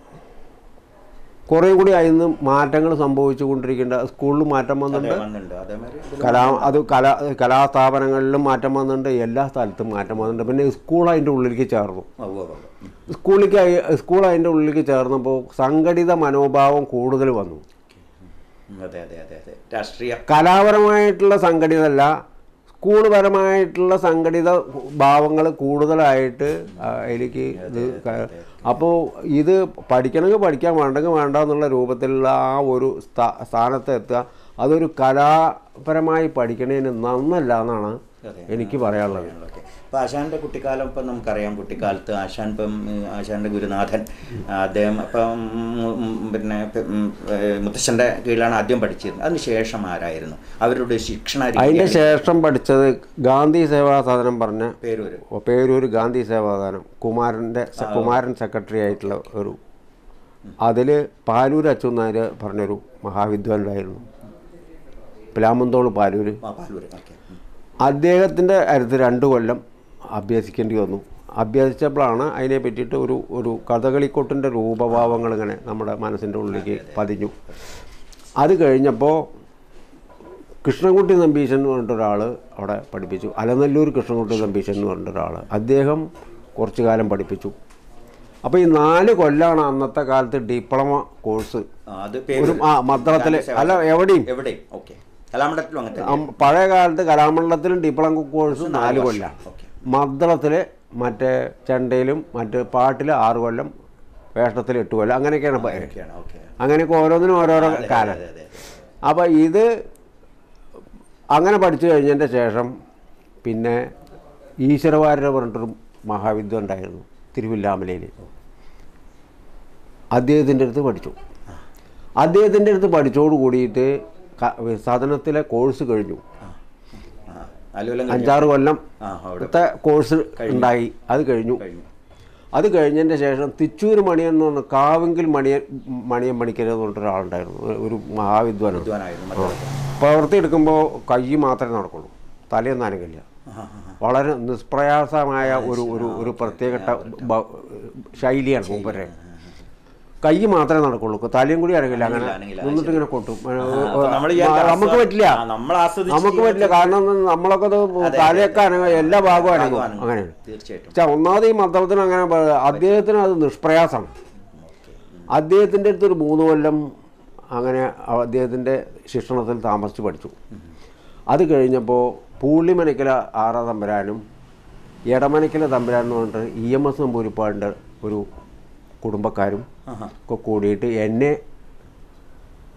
കുറേ കൂടി അതിന് മാറ്റങ്ങൾ സംഭവിച്ചു കൊണ്ടിരിക്കേണ്ട സ്കൂളിൽ മാറ്റം വന്നിട്ടുണ്ട്
വന്നിട്ടുണ്ട് അതേമാതിരി ഇതിലും
കലാ അത് കലാ കലാസ്ഥാപനങ്ങളിലും മാറ്റം വന്നിട്ടുണ്ട് എല്ലാ സ്ഥലത്തും മാറ്റം വന്നിട്ടുണ്ട് പിന്നെ സ്കൂൾ അതിൻ്റെ ഉള്ളിലേക്ക് ചേർന്നു
ഉവ്വ് ഉവ്വ് ഉവ്വ്. ഉം.
സ്കൂളിലേക്ക് ആയി- സ്കൂൾ അതിൻ്റെ ഉള്ളിലേക്ക് ചേർന്നപ്പോൾ സംഘടിത മനോഭാവം കൂടുതൽ വന്നു
ഉം, അതെ അതെ അതെ അതെ രാഷ്ട്രീയ
കലാപരമായിട്ടുള്ള സംഘടിതമല്ല സ്കൂൾ പരമായിട്ടുള്ള സംഘടിത ഭാവങ്ങൾ കൂടുതലായിട്ട് ആ, അതിലേക്ക് ഇത് അപ്പോൾ ഇത് പഠിക്കണമെങ്കിൽ പഠിക്കാൻ വേണ്ടെങ്കിൽ വേണ്ട എന്നുള്ള രൂപത്തിലുള്ള ആ ഒരു സ്ഥാ- സ്ഥാനത്ത് എത്തുക അതൊരു കലാപരമായി പഠിക്കണതിന് നന്നല്ല എന്നാണ്
അതെ.
എനിക്ക് പറയാനുള്ളത്
ഓക്കെ ഇപ്പം ആശാന്റെ കുട്ടിക്കാലം ഇപ്പം നമുക്കറിയാം കുട്ടിക്കാലത്ത് ആശാൻ ഇപ്പം ഉം, ആശാന്റെ ഗുരുനാഥൻ അദ്ദേഹം ഇപ്പം ഉം, ഉം, പിന്നെ ഉം, ഏഹ്, മുത്തശ്ശന്റെ കീഴിലാണ് ആദ്യം പഠിച്ചിരുന്നത് അതിനുശേഷം ആരായിരുന്നു അവരുടെ ശിക്ഷണ
അതിൻ്റെ
രീതി
ശേഷം പഠിച്ചത് ഗാന്ധി സേവാ സദനം പറഞ്ഞ
പേരൂര്
പേരൂർ ഗാന്ധി സേവാദാനം കുമാരൻ്റെ കുമാരൻ സെക്രട്ടറി ആയിട്ടുള്ള ഒരു അതിൽ പാലൂർ അച്യുൻ നായർ പറഞ്ഞൊരു മഹാവിദ്വാനുണ്ടായിരുന്നു പിലാമന്തോൾ പാലൂർ
ആ പാലൂര് ഓക്കെ ഉം.
അദ്ദേഹത്തിൻ്റെ അടുത്ത് രണ്ട് കൊല്ലം അഭ്യസിക്കേണ്ടി വന്നു അഭ്യസിച്ചപ്പോഴാണ് അതിനെ പറ്റിയിട്ട് ഒരു ഒരു കഥകളിക്കൊട്ടിൻ്റെ രൂപഭാവങ്ങൾ ഇങ്ങനെ നമ്മുടെ മനസ്സിൻ്റെ ഉള്ളിലേക്ക് പതിഞ്ഞു അത് കഴിഞ്ഞപ്പോൾ കൃഷ്ണൻകുട്ടി നമ്പീശൻ എന്ന് പറഞ്ഞിട്ട് ഒരാൾ അവിടെ പഠിപ്പിച്ചു അലനല്ലൂർ കൃഷ്ണൻകുട്ടി നമ്പീശൻ എന്ന് പറഞ്ഞിട്ട് ഒരാൾ അദ്ദേഹം കുറച്ചു കാലം പഠിപ്പിച്ചു അപ്പോൾ ഈ നാല് കൊല്ലാണ് അന്നത്തെ കാലത്ത് ഡിപ്ലോമ കോഴ്സ്
ആ, അത്
ഒരു
പേരൂര്
ആ മദ്രാസിൽ
ഗാന്ധി സേവാ
അല്ല എവിടെയും
എവിടെയും ഓക്കെ കലാമണ്ഡലത്തിലും അങ്ങനെ തന്നെ
അം- പഴയ കാലത്ത് കലാമണ്ഡലത്തിലും ഡിപ്ലോമ കോഴ്സ് നാല് കൊല്ലം
ഓക്കെ
മദ്രത്തിൽ മറ്റേ ചെണ്ടയിലും മറ്റ് പാട്ടിൽ ആറ് കൊല്ലം വേഷത്തിൽ എട്ട് കൊല്ലം അങ്ങനെയൊക്കെയാണ് പ-
ഓക്കെയാണ് ഓക്കെ
അങ്ങനെയൊക്കെ ഓരോന്നിനും ഓരോരോ കാലം
അതെ അതെ
അപ്പോൾ ഇത് അങ്ങനെ പഠിച്ചു കഴിഞ്ഞതിൻ്റെ ശേഷം പിന്നെ ഈശ്വരവാര്യർ പറഞ്ഞിട്ടൊരു മഹാവിദ്വാൻ ഉണ്ടായിരുന്നു തിരുവില്ലാമലയിൽ അദ്ദേഹത്തിൻ്റെ അടുത്ത് പഠിച്ചു അദ്ദേഹത്തിൻ്റെ അടുത്ത് പഠിച്ചോട് കൂടിയിട്ട് ക- സദനത്തിലെ കോഴ്സ് കഴിഞ്ഞു
ആ അലുവലം കഴിഞ്ഞു.
അഞ്ചാറ് കൊല്ലം
ആ അവിടെ
ത്തെ കോഴ്സ് ഉണ്ടായി അത് കഴിഞ്ഞു
കഴിഞ്ഞു
അത് കഴിഞ്ഞതിൻ്റെ ശേഷം തിച്ചൂർ മണിയൻ എന്ന് പറഞ്ഞ കാവെങ്കിൽ മണിയൻ മണിയൻ മണിക്കർ എന്ന് പറഞ്ഞിട്ട് ഒരാളുണ്ടായിരുന്നു ഒരു- ഒരു മഹാവിദ്വാനാണ്
വിദ്വാനായിരുന്നു മറ്റേ
പ്രവൃത്തി എടുക്കുമ്പോൾ കൈ മാത്രമേ നടക്കുള്ളൂ തലയൊന്നും അനങ്ങില്ല വളരെ നിഷ്പ്രയാസമായ ഒരു ഒരു ഒരു പ്രത്യേക ട- ബ- ശൈലിയാണ് മൂപ്പരെ കൈ മാത്രമേ നടക്കുള്ളൂ തലയും കൂടി അനങ്ങില്ല അങ്ങനെ
അനങ്ങില്ല,
നിന്നിട്ട് ഇങ്ങനെ കൊട്ടും
അപ്പൊ നമ്മൾ
ആ,
വിചാരിച്ച
നമുക്ക്
ആസ്വാ-
പറ്റില്ല
ആ, നമ്മൾ ആസ്വദിച്ച്
നമുക്ക് പറ്റില്ല കാരണം എന്താ, നമ്മളൊക്കെ അത് തലയൊക്കെ അനങ്ങ എല്ലാ ഭാഗവും അനങ്ങും
ഭാഗവും അനങ്ങും.
അങ്ങനെയാണ്
തീർച്ചയായിട്ടും
പക്ഷെ ഒന്നാമത് ഈ മന്ത്രത്തിന് അങ്ങനെ പ- അദ്ദേഹത്തിന് അത് നിഷ്പ്രയാസമാണ് അദ്ദേഹത്തിൻ്റെ അടുത്തൊരു മൂന്ന് കൊല്ലം അങ്ങനെ അദ്ദേഹത്തിൻ്റെ ശിക്ഷണത്തിൽ താമസിച്ച് പഠിച്ചു അത് കഴിഞ്ഞപ്പോൾ പൂള്ളിമനക്കല ആറാ തമ്പരാനും എടമനക്കല തമ്പരാൻ എന്ന് പറഞ്ഞിട്ട് ഇ എം എസ് നമ്പൂരിപ്പാടിൻ്റെ ഒരു കുടുംബക്കാരും
ആഹാ.
ഒക്കെ കൂടിയിട്ട് എന്നെ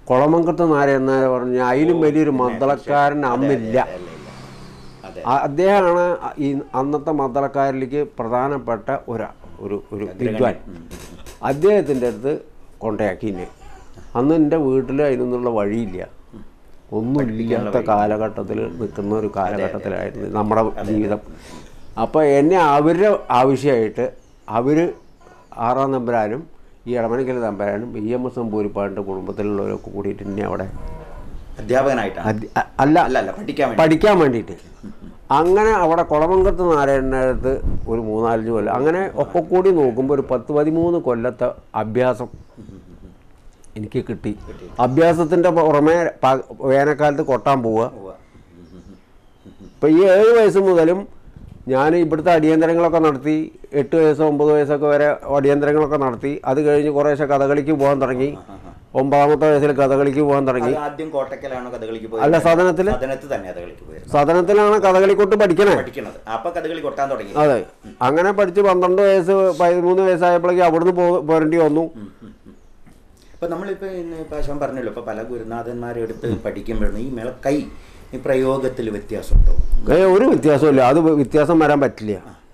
കുളമങ്കത്ത് നാരായണൻ നായർ പറഞ്ഞ അതിലും വലിയൊരു മദ്ദളക്കാരൻ അന്നില്ല
അല്ല, ഇല്ല. അതെ
ആ- അദ്ദേഹമാണ് ഈ അന്നത്തെ മദ്ദളക്കാരിലേക്ക് പ്രധാനപ്പെട്ട ഒരാ ഒരു ഒരു വിദ്വാൻ അദ്ദേഹത്തിൻ്റെ അടുത്ത് കൊണ്ടയാക്കി എന്നെ അന്ന് എൻ്റെ വീട്ടിൽ അതിനൊന്നുള്ള വഴിയില്ല ഒന്നുമില്ലാത്ത കാലഘട്ടത്തിൽ നിൽക്കുന്ന ഒരു കാലഘട്ടത്തിലായിരുന്നു നമ്മുടെ ജീവിതം അപ്പോൾ എന്നെ അവരുടെ ആവശ്യമായിട്ട് അവർ ആറാം നമ്പരാനും ഈ ഇടമണിക്കൽ തമ്പരാനും ഇ എം എസ് നമ്പൂരിപ്പാടിൻ്റെ കുടുംബത്തിലുള്ളവരൊക്കെ കൂടിയിട്ട് എന്നെ അവിടെ
അധ്യാപകനായിട്ടാണ്
അധ്യ- അ- അല്ല
അല്ല അല്ല പഠിക്കാൻ വേണ്ടി
പഠിക്കാൻ വേണ്ടിയിട്ട് അങ്ങനെ അവിടെ കുളമങ്കത്ത് നാരായണൻ്റെ അടുത്ത് ഒരു മൂന്നാലഞ്ച് കൊല്ലം അങ്ങനെ ഒക്കെ കൂടി നോക്കുമ്പോൾ ഒരു പത്ത് പതിമൂന്ന് കൊല്ലത്തെ അഭ്യാസം എനിക്ക് കിട്ടി അഭ്യാസത്തിൻ്റെ പുറമെ പ- വേനൽക്കാലത്ത് കൊട്ടാൻ പോവുക
ഉവ്വ.
ഇപ്പം ഈ ഏഴ് വയസ്സ് മുതലും ഞാൻ ഇവിടുത്തെ അടിയന്തരങ്ങളൊക്കെ നടത്തി എട്ട് വയസ്സ് ഒമ്പത് വയസ്സൊക്കെ വരെ അടിയന്തരങ്ങളൊക്കെ നടത്തി അത് കഴിഞ്ഞ് കുറേശ്ശെ കഥകളിക്ക് പോകാൻ തുടങ്ങി ഒമ്പതാമത്തെ വയസ്സിൽ കഥകളിക്ക് പോകാൻ തുടങ്ങി
അത് ആദ്യം കോട്ടക്കലാണോ കഥകളിക്ക് പോയത്
അല്ല സദനത്തിൽ
സദനത്ത് തന്നെ കഥകളിക്ക് പോയത്
സദനത്തിലാണ് കഥകളിക്കൊട്ട് പഠിക്കണേ
പഠിക്കണത് അപ്പൊ കഥകളി കൊട്ടാൻ തുടങ്ങി
അതെ അങ്ങനെ പഠിച്ച് പന്ത്രണ്ട് വയസ്സ് പതിമൂന്ന് വയസ്സായപ്പോഴേക്കും അവിടുന്ന് പോ പോരേണ്ടി വന്നു
ഇപ്പൊ നമ്മളിപ്പോ ഇന്ന് ഇപ്പൊ അശോൻ പറഞ്ഞല്ലോ ഇപ്പൊ പല ഗുരുനാഥന്മാരെ എടുത്ത് പഠിക്കുമ്പോഴാണ് ഈ മേള കൈ ഈ പ്രയോഗത്തിൽ വ്യത്യാസമുണ്ടോ
ഏ ഒരു വ്യത്യാസമില്ല അത് വ്യത്യാസം വരാൻ പറ്റില്ല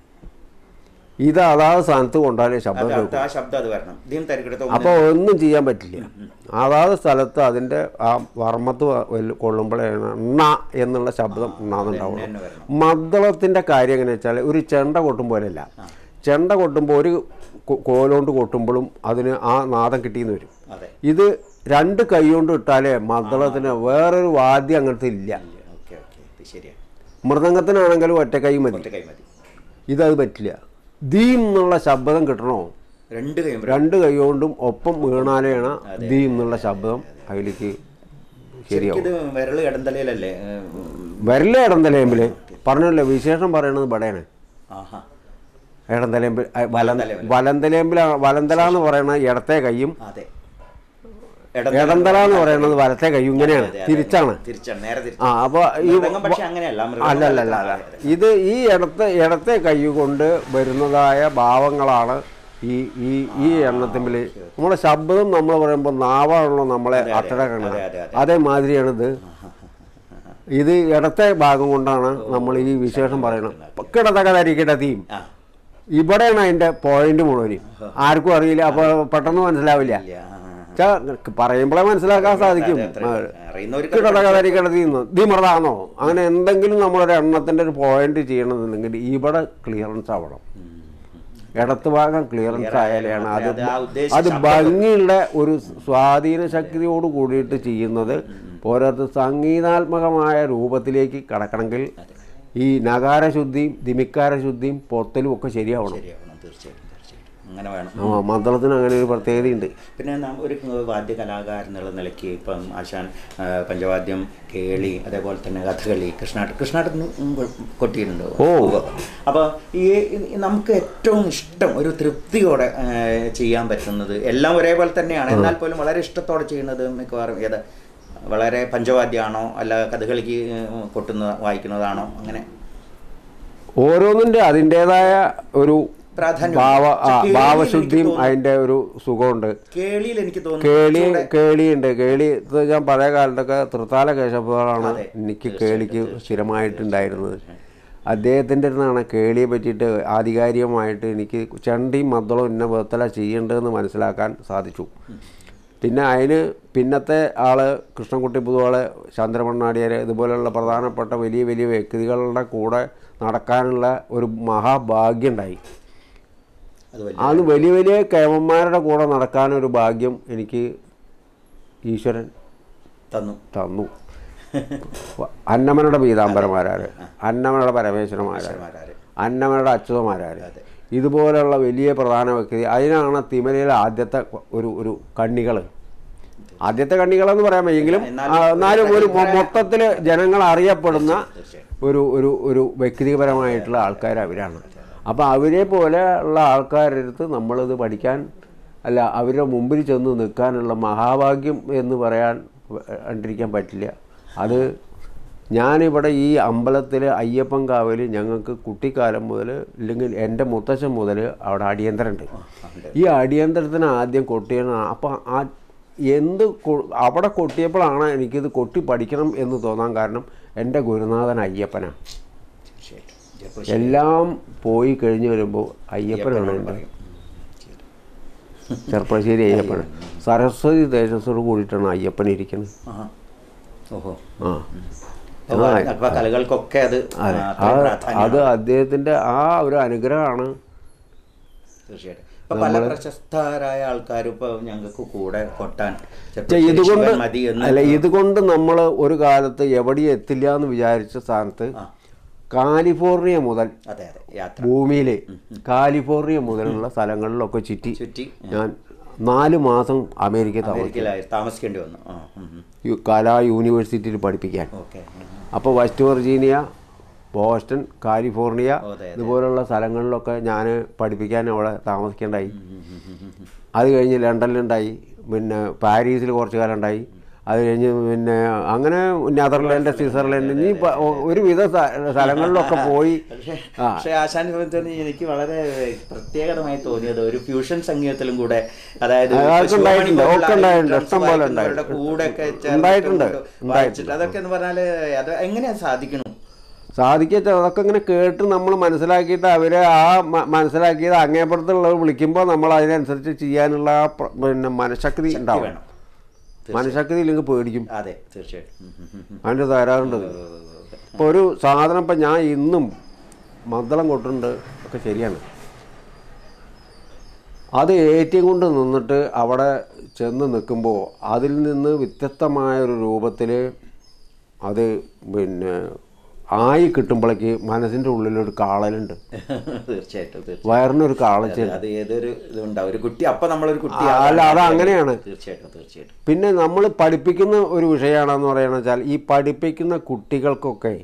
ഇത് അതാത് സ്ഥാനത്ത് കൊണ്ടാലേ ശബ്ദം
അത്
കേൾക്കും
ആ ശബ്ദം അത് വരണം ഇതിന് തരികിടത്ത്
അപ്പോൾ ഒന്നും ചെയ്യാൻ പറ്റില്ല അതാത് സ്ഥലത്ത് അതിൻ്റെ ആ വർമ്മത്ത് വല്ല- കൊള്ളുമ്പോഴാണ് ണ എന്നുള്ള ശബ്ദം ഉണ്ണാന്നുണ്ടാവുള്ളൂ
തന്നെ വരണം
മദ്ദളത്തിൻ്റെ കാര്യം എങ്ങനെ വെച്ചാൽ ഒരു ചെണ്ട കൊട്ടും പോലെയല്ല ചെണ്ട കൊട്ടുമ്പോൾ ഒരു കോ- കോലോണ്ട് കൊട്ടുമ്പോഴും അതിന് ആ നാദം കിട്ടിയെന്ന് വരും
അതെ
ഇത് രണ്ട് കൈ കൊണ്ട് ഇട്ടാലേ മദ്ദളത്തിന് വേറൊരു വാദ്യം അങ്ങനത്തെ ഇല്ല
ഓക്കെ ഓക്കെ ഇത് ശരിയാണ്
മൃദംഗത്തിനാണെങ്കിലും ഒറ്റ കൈ മതി
ഒറ്റ കൈ മതി
ഇതത് പറ്റില്ല ദീം എന്നുള്ള ശബ്ദം കിട്ടണോ
രണ്ട് കൈയും
രണ്ട് കൈ കൊണ്ടും ഒപ്പം വീണാലെയാണ് ദീം എന്നുള്ള ശബ്ദം അതിലേക്ക് ശരിയാവും
ഇത് വിരല് ഇടന്തലയിലല്ലേ ഏഹ്,
വരല ഇടന്തലേമ്പില് പറഞ്ഞല്ലോ വിശേഷം പറയണത് ഇവിടെയാണ്
ആഹാ
ഇടന്തലേമ്പിൽ വലം
ഇടന്തലേമ്പിൽ.
വലന്തലേമ്പില വലന്തല എന്ന് പറയുന്ന ഇടത്തെ കൈയും
അതെ
ഇടന്തല എന്ന് പറയുന്നത് വലത്തെ കൈയും ഇങ്ങനെയാണ്
അതെ, അതെ,
തിരിച്ചാണ്
തിരിച്ചാണ് നേരെ തിരിച്ച്
ആ അപ്പോൾ ഈ
മൃദംഗം പക്ഷെ അങ്ങനെയല്ല മൃദംഗം
അല്ല അല്ല അല്ല അല്ല ഇത് ഈ ഇടത്തെ ഇടത്തെ കൈ കൊണ്ട് വരുന്നതായ ഭാവങ്ങളാണ് ഈ ഈ ഈ എണ്ണത്തിമ്പിൽ നമ്മുടെ ശബ്ദം നമ്മൾ പറയുമ്പോൾ നാവാണല്ലോ നമ്മളെ അട്ടടക്കണത്
അതെ, അതെ, അതെ.
അതേമാതിരിയാണിത് ഇത് ഇടത്തെ ഭാഗം കൊണ്ടാണ് നമ്മൾ ഈ വിശേഷം പറയുന്നത് കിടതകതരിക്കിട തീം
ആ
ഇവിടെയാണ് അതിൻ്റെ പോയിന്റ് മുഴുവനും ആർക്കും അറിയില്ല അപ്പോൾ പെട്ടെന്ന് മനസ്സിലാവില്ല
ഇല്ല ആ, ആ, ആ.
ച്ചാ, പറയുമ്പോഴേ മനസ്സിലാക്കാൻ സാധിക്കും
അതെ, അത്രേ ഉള്ളൂ. അറിയുന്നവർക്ക്
കിടതകതരിക്കിടതീന്ന് ദിമൃതാന്നോ അങ്ങനെ എന്തെങ്കിലും നമ്മളൊരു എണ്ണത്തിൻ്റെ ഒരു പോയിന്റ് ചെയ്യണമെന്നുണ്ടെങ്കിൽ ഇവിടെ ക്ലിയറൻസ് ആവണം ഇടത്ത് ഭാഗം ക്ലിയറൻസ് ആയാലാണ് അത്
അത് ആ ഉദ്ദേശിച്ച
അത് ഭംഗിയുള്ള ഒരു സ്വാധീന ശക്തിയോട് കൂടിയിട്ട് ചെയ്യുന്നത് പോരാത്ത സംഗീതാത്മകമായ രൂപത്തിലേക്ക് കടക്കണമെങ്കിൽ ഈ നഗാരശുദ്ധിയും ദിമിക്കാരശുദ്ധിയും പൊത്തലും ഒക്കെ ശരിയാവണം
ശരിയാവണം തീർച്ചയായിട്ടും തീർച്ചയായിട്ടും അങ്ങനെ വേണം
ആ മദ്ദളത്തിന് അങ്ങനെ ഒരു പ്രത്യേകതയുണ്ട്
പിന്നെ നാം ഒരു വാദ്യ കലാകാരൻ എന്നുള്ള നിലയ്ക്ക് ഇപ്പം ആശാൻ ആ, പഞ്ചവാദ്യം കേളി അതേപോലെ തന്നെ കഥകളി കൃഷ്ണാട്ടം കൃഷ്ണാട്ടത്തിന് കൊട്ടിയിട്ടുണ്ടോ
ഓ.
അപ്പോൾ ഈ ഈ നമുക്ക് ഏറ്റവും ഇഷ്ടം ഒരു തൃപ്തിയോടെ ആ, ചെയ്യാൻ പറ്റുന്നത് എല്ലാം ഒരേപോലെ തന്നെയാണ് എന്നാൽ പോലും വളരെ ഇഷ്ടത്തോടെ ചെയ്യുന്നത് മിക്കവാറും ഏത് വളരെ പഞ്ചവാദ്യമാണോ അല്ല കഥകളിക്ക് കൊട്ടുന്ന വായിക്കുന്നതാണോ അങ്ങനെ
ഓരോന്നിൻ്റെ അതിൻ്റെതായ ഒരു
പ്രാധാന്യം
ഭാവ ആ,
പക്ഷേ കേളിയിൽ
ഭാവശുദ്ധിയും
എനിക്ക്
അതിൻ്റെ ഒരു സുഖമുണ്ട്
കേളിയിൽ എനിക്ക് തോന്നുന്നു
കേളി
കുറച്ചുകൂടെ-
കേളിയുണ്ട് കേളി ഇത് ഞാൻ പഴയ കാലത്തൊക്കെ തൃത്താല കേശവകളാണ്
അതെ,
എനിക്ക് കേളിക്ക് സ്ഥിരമായിട്ടുണ്ടായിരുന്നത് അദ്ദേഹത്തിൻ്റെ അടുത്താണ് കേളിയെ പറ്റിയിട്ട് ആധികാരികമായിട്ട് എനിക്ക് ചണ്ടിയും മദ്ദളവും ഇന്ന വിധത്തില ചെയ്യേണ്ടതെന്ന് മനസ്സിലാക്കാൻ സാധിച്ചു പിന്നെ അതിന് പിന്നത്തെ ആള് കൃഷ്ണൻകുട്ടി പുതുവാള് ചന്ദ്രമണ്ണാടിയർ ഇതുപോലെയുള്ള പ്രധാനപ്പെട്ട വലിയ വലിയ വ്യക്തികളുടെ കൂടെ നടക്കാനുള്ള ഒരു മഹാഭാഗ്യം ഉണ്ടായി
അത് വലിയ
അന്ന് വലിയ വലിയ കേമന്മാരുടെ കൂടെ നടക്കാനൊരു ഭാഗ്യം എനിക്ക് ഈശ്വരൻ
തന്നു
തന്നു അന്നമനയുടെ പീതാംബരമാരാര് അന്നമനയുടെ പരമേശ്വരന്മാരാര്
ഈശ്വരന്മാരാര്.
അന്നമനയുടെ അച്യുതമാരാര്
അതെ.
ഇതുപോലെയുള്ള വലിയ പ്രധാന വ്യക്തി അതിനാണ് തിമലയിലെ ആദ്യത്തെ ഒരു ഒരു കണ്ണികൾ ആദ്യത്തെ കണ്ണികളെന്ന് പറയാൻ വയ്യെങ്കിലും
എന്നാലും
ആ, എന്നാലും ഒരു
ഒരു
മൊത്തത്തിൽ ജനങ്ങൾ അറിയപ്പെടുന്ന
തീർച്ചയായും.
ഒരു ഒരു ഒരു വ്യക്തിപരമായിട്ടുള്ള ആൾക്കാർ അവരാണ് അപ്പോൾ അവരെ പോലെ ഉള്ള ആൾക്കാരുടെ അടുത്ത് നമ്മളിത് പഠിക്കാൻ അല്ല അവരുടെ മുമ്പിൽ ചെന്ന് നിൽക്കാനുള്ള മഹാഭാഗ്യം എന്ന് പറയാൻ കണ്ടിരിക്കാൻ പറ്റില്ല അത് ഞാനിവിടെ ഈ അമ്പലത്തിൽ അയ്യപ്പൻ കാവൽ ഞങ്ങൾക്ക് കുട്ടിക്കാലം മുതൽ ഇല്ലെങ്കിൽ എൻ്റെ മുത്തച്ഛൻ മുതൽ അവിടെ അടിയന്തരമുണ്ട് ഈ അടിയന്തരത്തിന് ആദ്യം കൊട്ടിയാണ് അപ്പോൾ ആ എന്ത് കൊ- അവിടെ കൊട്ടിയപ്പോഴാണ് എനിക്കിത് കൊട്ടി പഠിക്കണം എന്ന് തോന്നാൻ കാരണം എൻ്റെ ഗുരുനാഥൻ അയ്യപ്പനാണ്
തീർച്ചയായിട്ടും ചെറുപ്പശ്ശേരി
എല്ലാം പോയി കഴിഞ്ഞ് വരുമ്പോൾ അയ്യപ്പനാണ്
അയ്യപ്പനോട്
എൻ്റെ
പറയും.
ചെറുപ്പശ്ശേരി അയ്യപ്പൻ സരസ്വതി തേജസ്സോട് കൂടിയിട്ടാണ് അയ്യപ്പൻ ഇരിക്കുന്നത്
ആഹാ. ഓഹോ
ആ
അപ്പൊ അപ്പൊ കലകൾക്കൊക്കെ അത്
അതെ
ആ,
ആ
അത്രയും പ്രാധാന്യം
അത് അദ്ദേഹത്തിൻ്റെ ആ ഒരു അനുഗ്രഹമാണ്
തീർച്ചയായിട്ടും ഇപ്പൊ പല പ്രശസ്തരായ ആൾക്കാരും ഇപ്പൊ ഞങ്ങൾക്ക് കൂടെ കൊട്ടാൻ
പക്ഷേ
ചെറുപ്പശ്ശേരി
ഇതുകൊണ്ട്
ശിവൻ മതി എന്ന്
അല്ല ഇതുകൊണ്ട് നമ്മൾ ഒരു കാലത്ത് എവിടെയും എത്തില്ല എന്ന് വിചാരിച്ച സ്ഥാനത്ത്
ആ.
കാലിഫോർണിയ മുതൽ
അതെ അതെ യാത്ര
ഭൂമിയിൽ കാലിഫോർണിയ മുതലുള്ള സ്ഥലങ്ങളിലൊക്കെ ചുറ്റി
ചുറ്റി
ഞാൻ നാല് മാസം അമേരിക്കയിൽ താമസിച്ചു
അമേരിക്കയിലായി താമസിക്കേണ്ടി വന്നു ആ ഉം, ഉം.
യു- കലാ യൂണിവേഴ്സിറ്റിയിൽ പഠിപ്പിക്കാൻ
ഓക്കെ ഉം, ഉം.
അപ്പോൾ വെസ്റ്റ് വെർജീനിയ ബോസ്റ്റൺ കാലിഫോർണിയ
ഓ, അതെ, അതെ.
ഇതുപോലുള്ള സ്ഥലങ്ങളിലൊക്കെ ഞാൻ പഠിപ്പിക്കാൻ അവിടെ താമസിക്കേണ്ടായി അത് കഴിഞ്ഞ് ലണ്ടനിലുണ്ടായി പിന്നെ പാരീസിൽ കുറച്ച് കാലം ഉണ്ടായി അത് കഴിഞ്ഞ് പിന്നെ അങ്ങനെ നെതർലാൻഡ് സ്വിറ്റ്സർലൻഡ് ഇനി ഇപ്പൊ ഒരുവിധ സ്ഥ- സ്ഥലങ്ങളിലൊക്കെ പോയി
പക്ഷേ
ആ
പക്ഷേ ആശാൻ തോന്നി എനിക്ക് വളരെ പ്രത്യേകതമായി തോന്നിയത് ഒരു ഫ്യൂഷൻ സംഗീതത്തിലും കൂടെ അതായത്
അതൊക്കെ
ശിവമണി
ഉണ്ടായിട്ടുണ്ട്,
പോലുള്ള
ഒക്കെ ഉണ്ടായിട്ടുണ്ട്,
drums
ഇഷ്ടം പോലെ
വായിക്കുന്നവരുടെ
ഉണ്ടായിട്ടുണ്ട്.
കൂടെയൊക്കെ
ഉണ്ടായിട്ടുണ്ട്,
ചേർന്നിട്ട് വായിച്ചിട്ട് അതൊക്കെ എന്ന് പറഞ്ഞാല് അത് എങ്ങനെയാ സാധിക്കണു
സാധിക്കച്ച അതൊക്കെ ഇങ്ങനെ കേട്ട് നമ്മൾ മനസ്സിലാക്കിയിട്ട് അവരെ ആ മ- മനസ്സിലാക്കിയത് അങ്ങേപ്പുറത്തുള്ളവർ വിളിക്കുമ്പോൾ നമ്മൾ അതിനനുസരിച്ച് ചെയ്യാനുള്ള ആ പ്ര- പിന്നെ മനഃശക്തി ഉണ്ടാവും
വേണം
മനഃശക്തി ഇല്ലെങ്കിൽ പേടിക്കും
അതെ തീർച്ചയായിട്ടും ഉം, ഉം, ഉം, ഉം.
അതിൻ്റെ തകരാറുണ്ടത് ഇപ്പോൾ ഒരു സാധനം ഇപ്പം ഞാൻ ഇന്നും മദ്ദളം കൊട്ടുണ്ട് ഒക്കെ ശരിയാണ് അത് ഏറ്റിയും കൊണ്ട് നിന്നിട്ട് അവിടെ ചെന്ന് നിൽക്കുമ്പോൾ അതിൽ നിന്ന് വ്യത്യസ്തമായ ഒരു രൂപത്തിൽ അത് പിന്നെ ആയി കിട്ടുമ്പോഴേക്ക് മനസ്സിൻ്റെ ഉള്ളിലൊരു കാളലുണ്ട്
തീർച്ചയായിട്ടും തീർച്ചയായിട്ടും
വയറിനൊരു കാളച്ച
അത് ഏതൊരു ഇതുണ്ടാവും ഒരു കുട്ടി അപ്പൊ നമ്മളൊരു കുട്ടി
ആ, അല്ല, അത് അങ്ങനെയാണ്.
തീർച്ചയായിട്ടും തീർച്ചയായിട്ടും
പിന്നെ നമ്മൾ പഠിപ്പിക്കുന്ന ഒരു വിഷയമാണെന്ന് പറയുന്നത് വെച്ചാൽ ഈ പഠിപ്പിക്കുന്ന കുട്ടികൾക്കൊക്കെ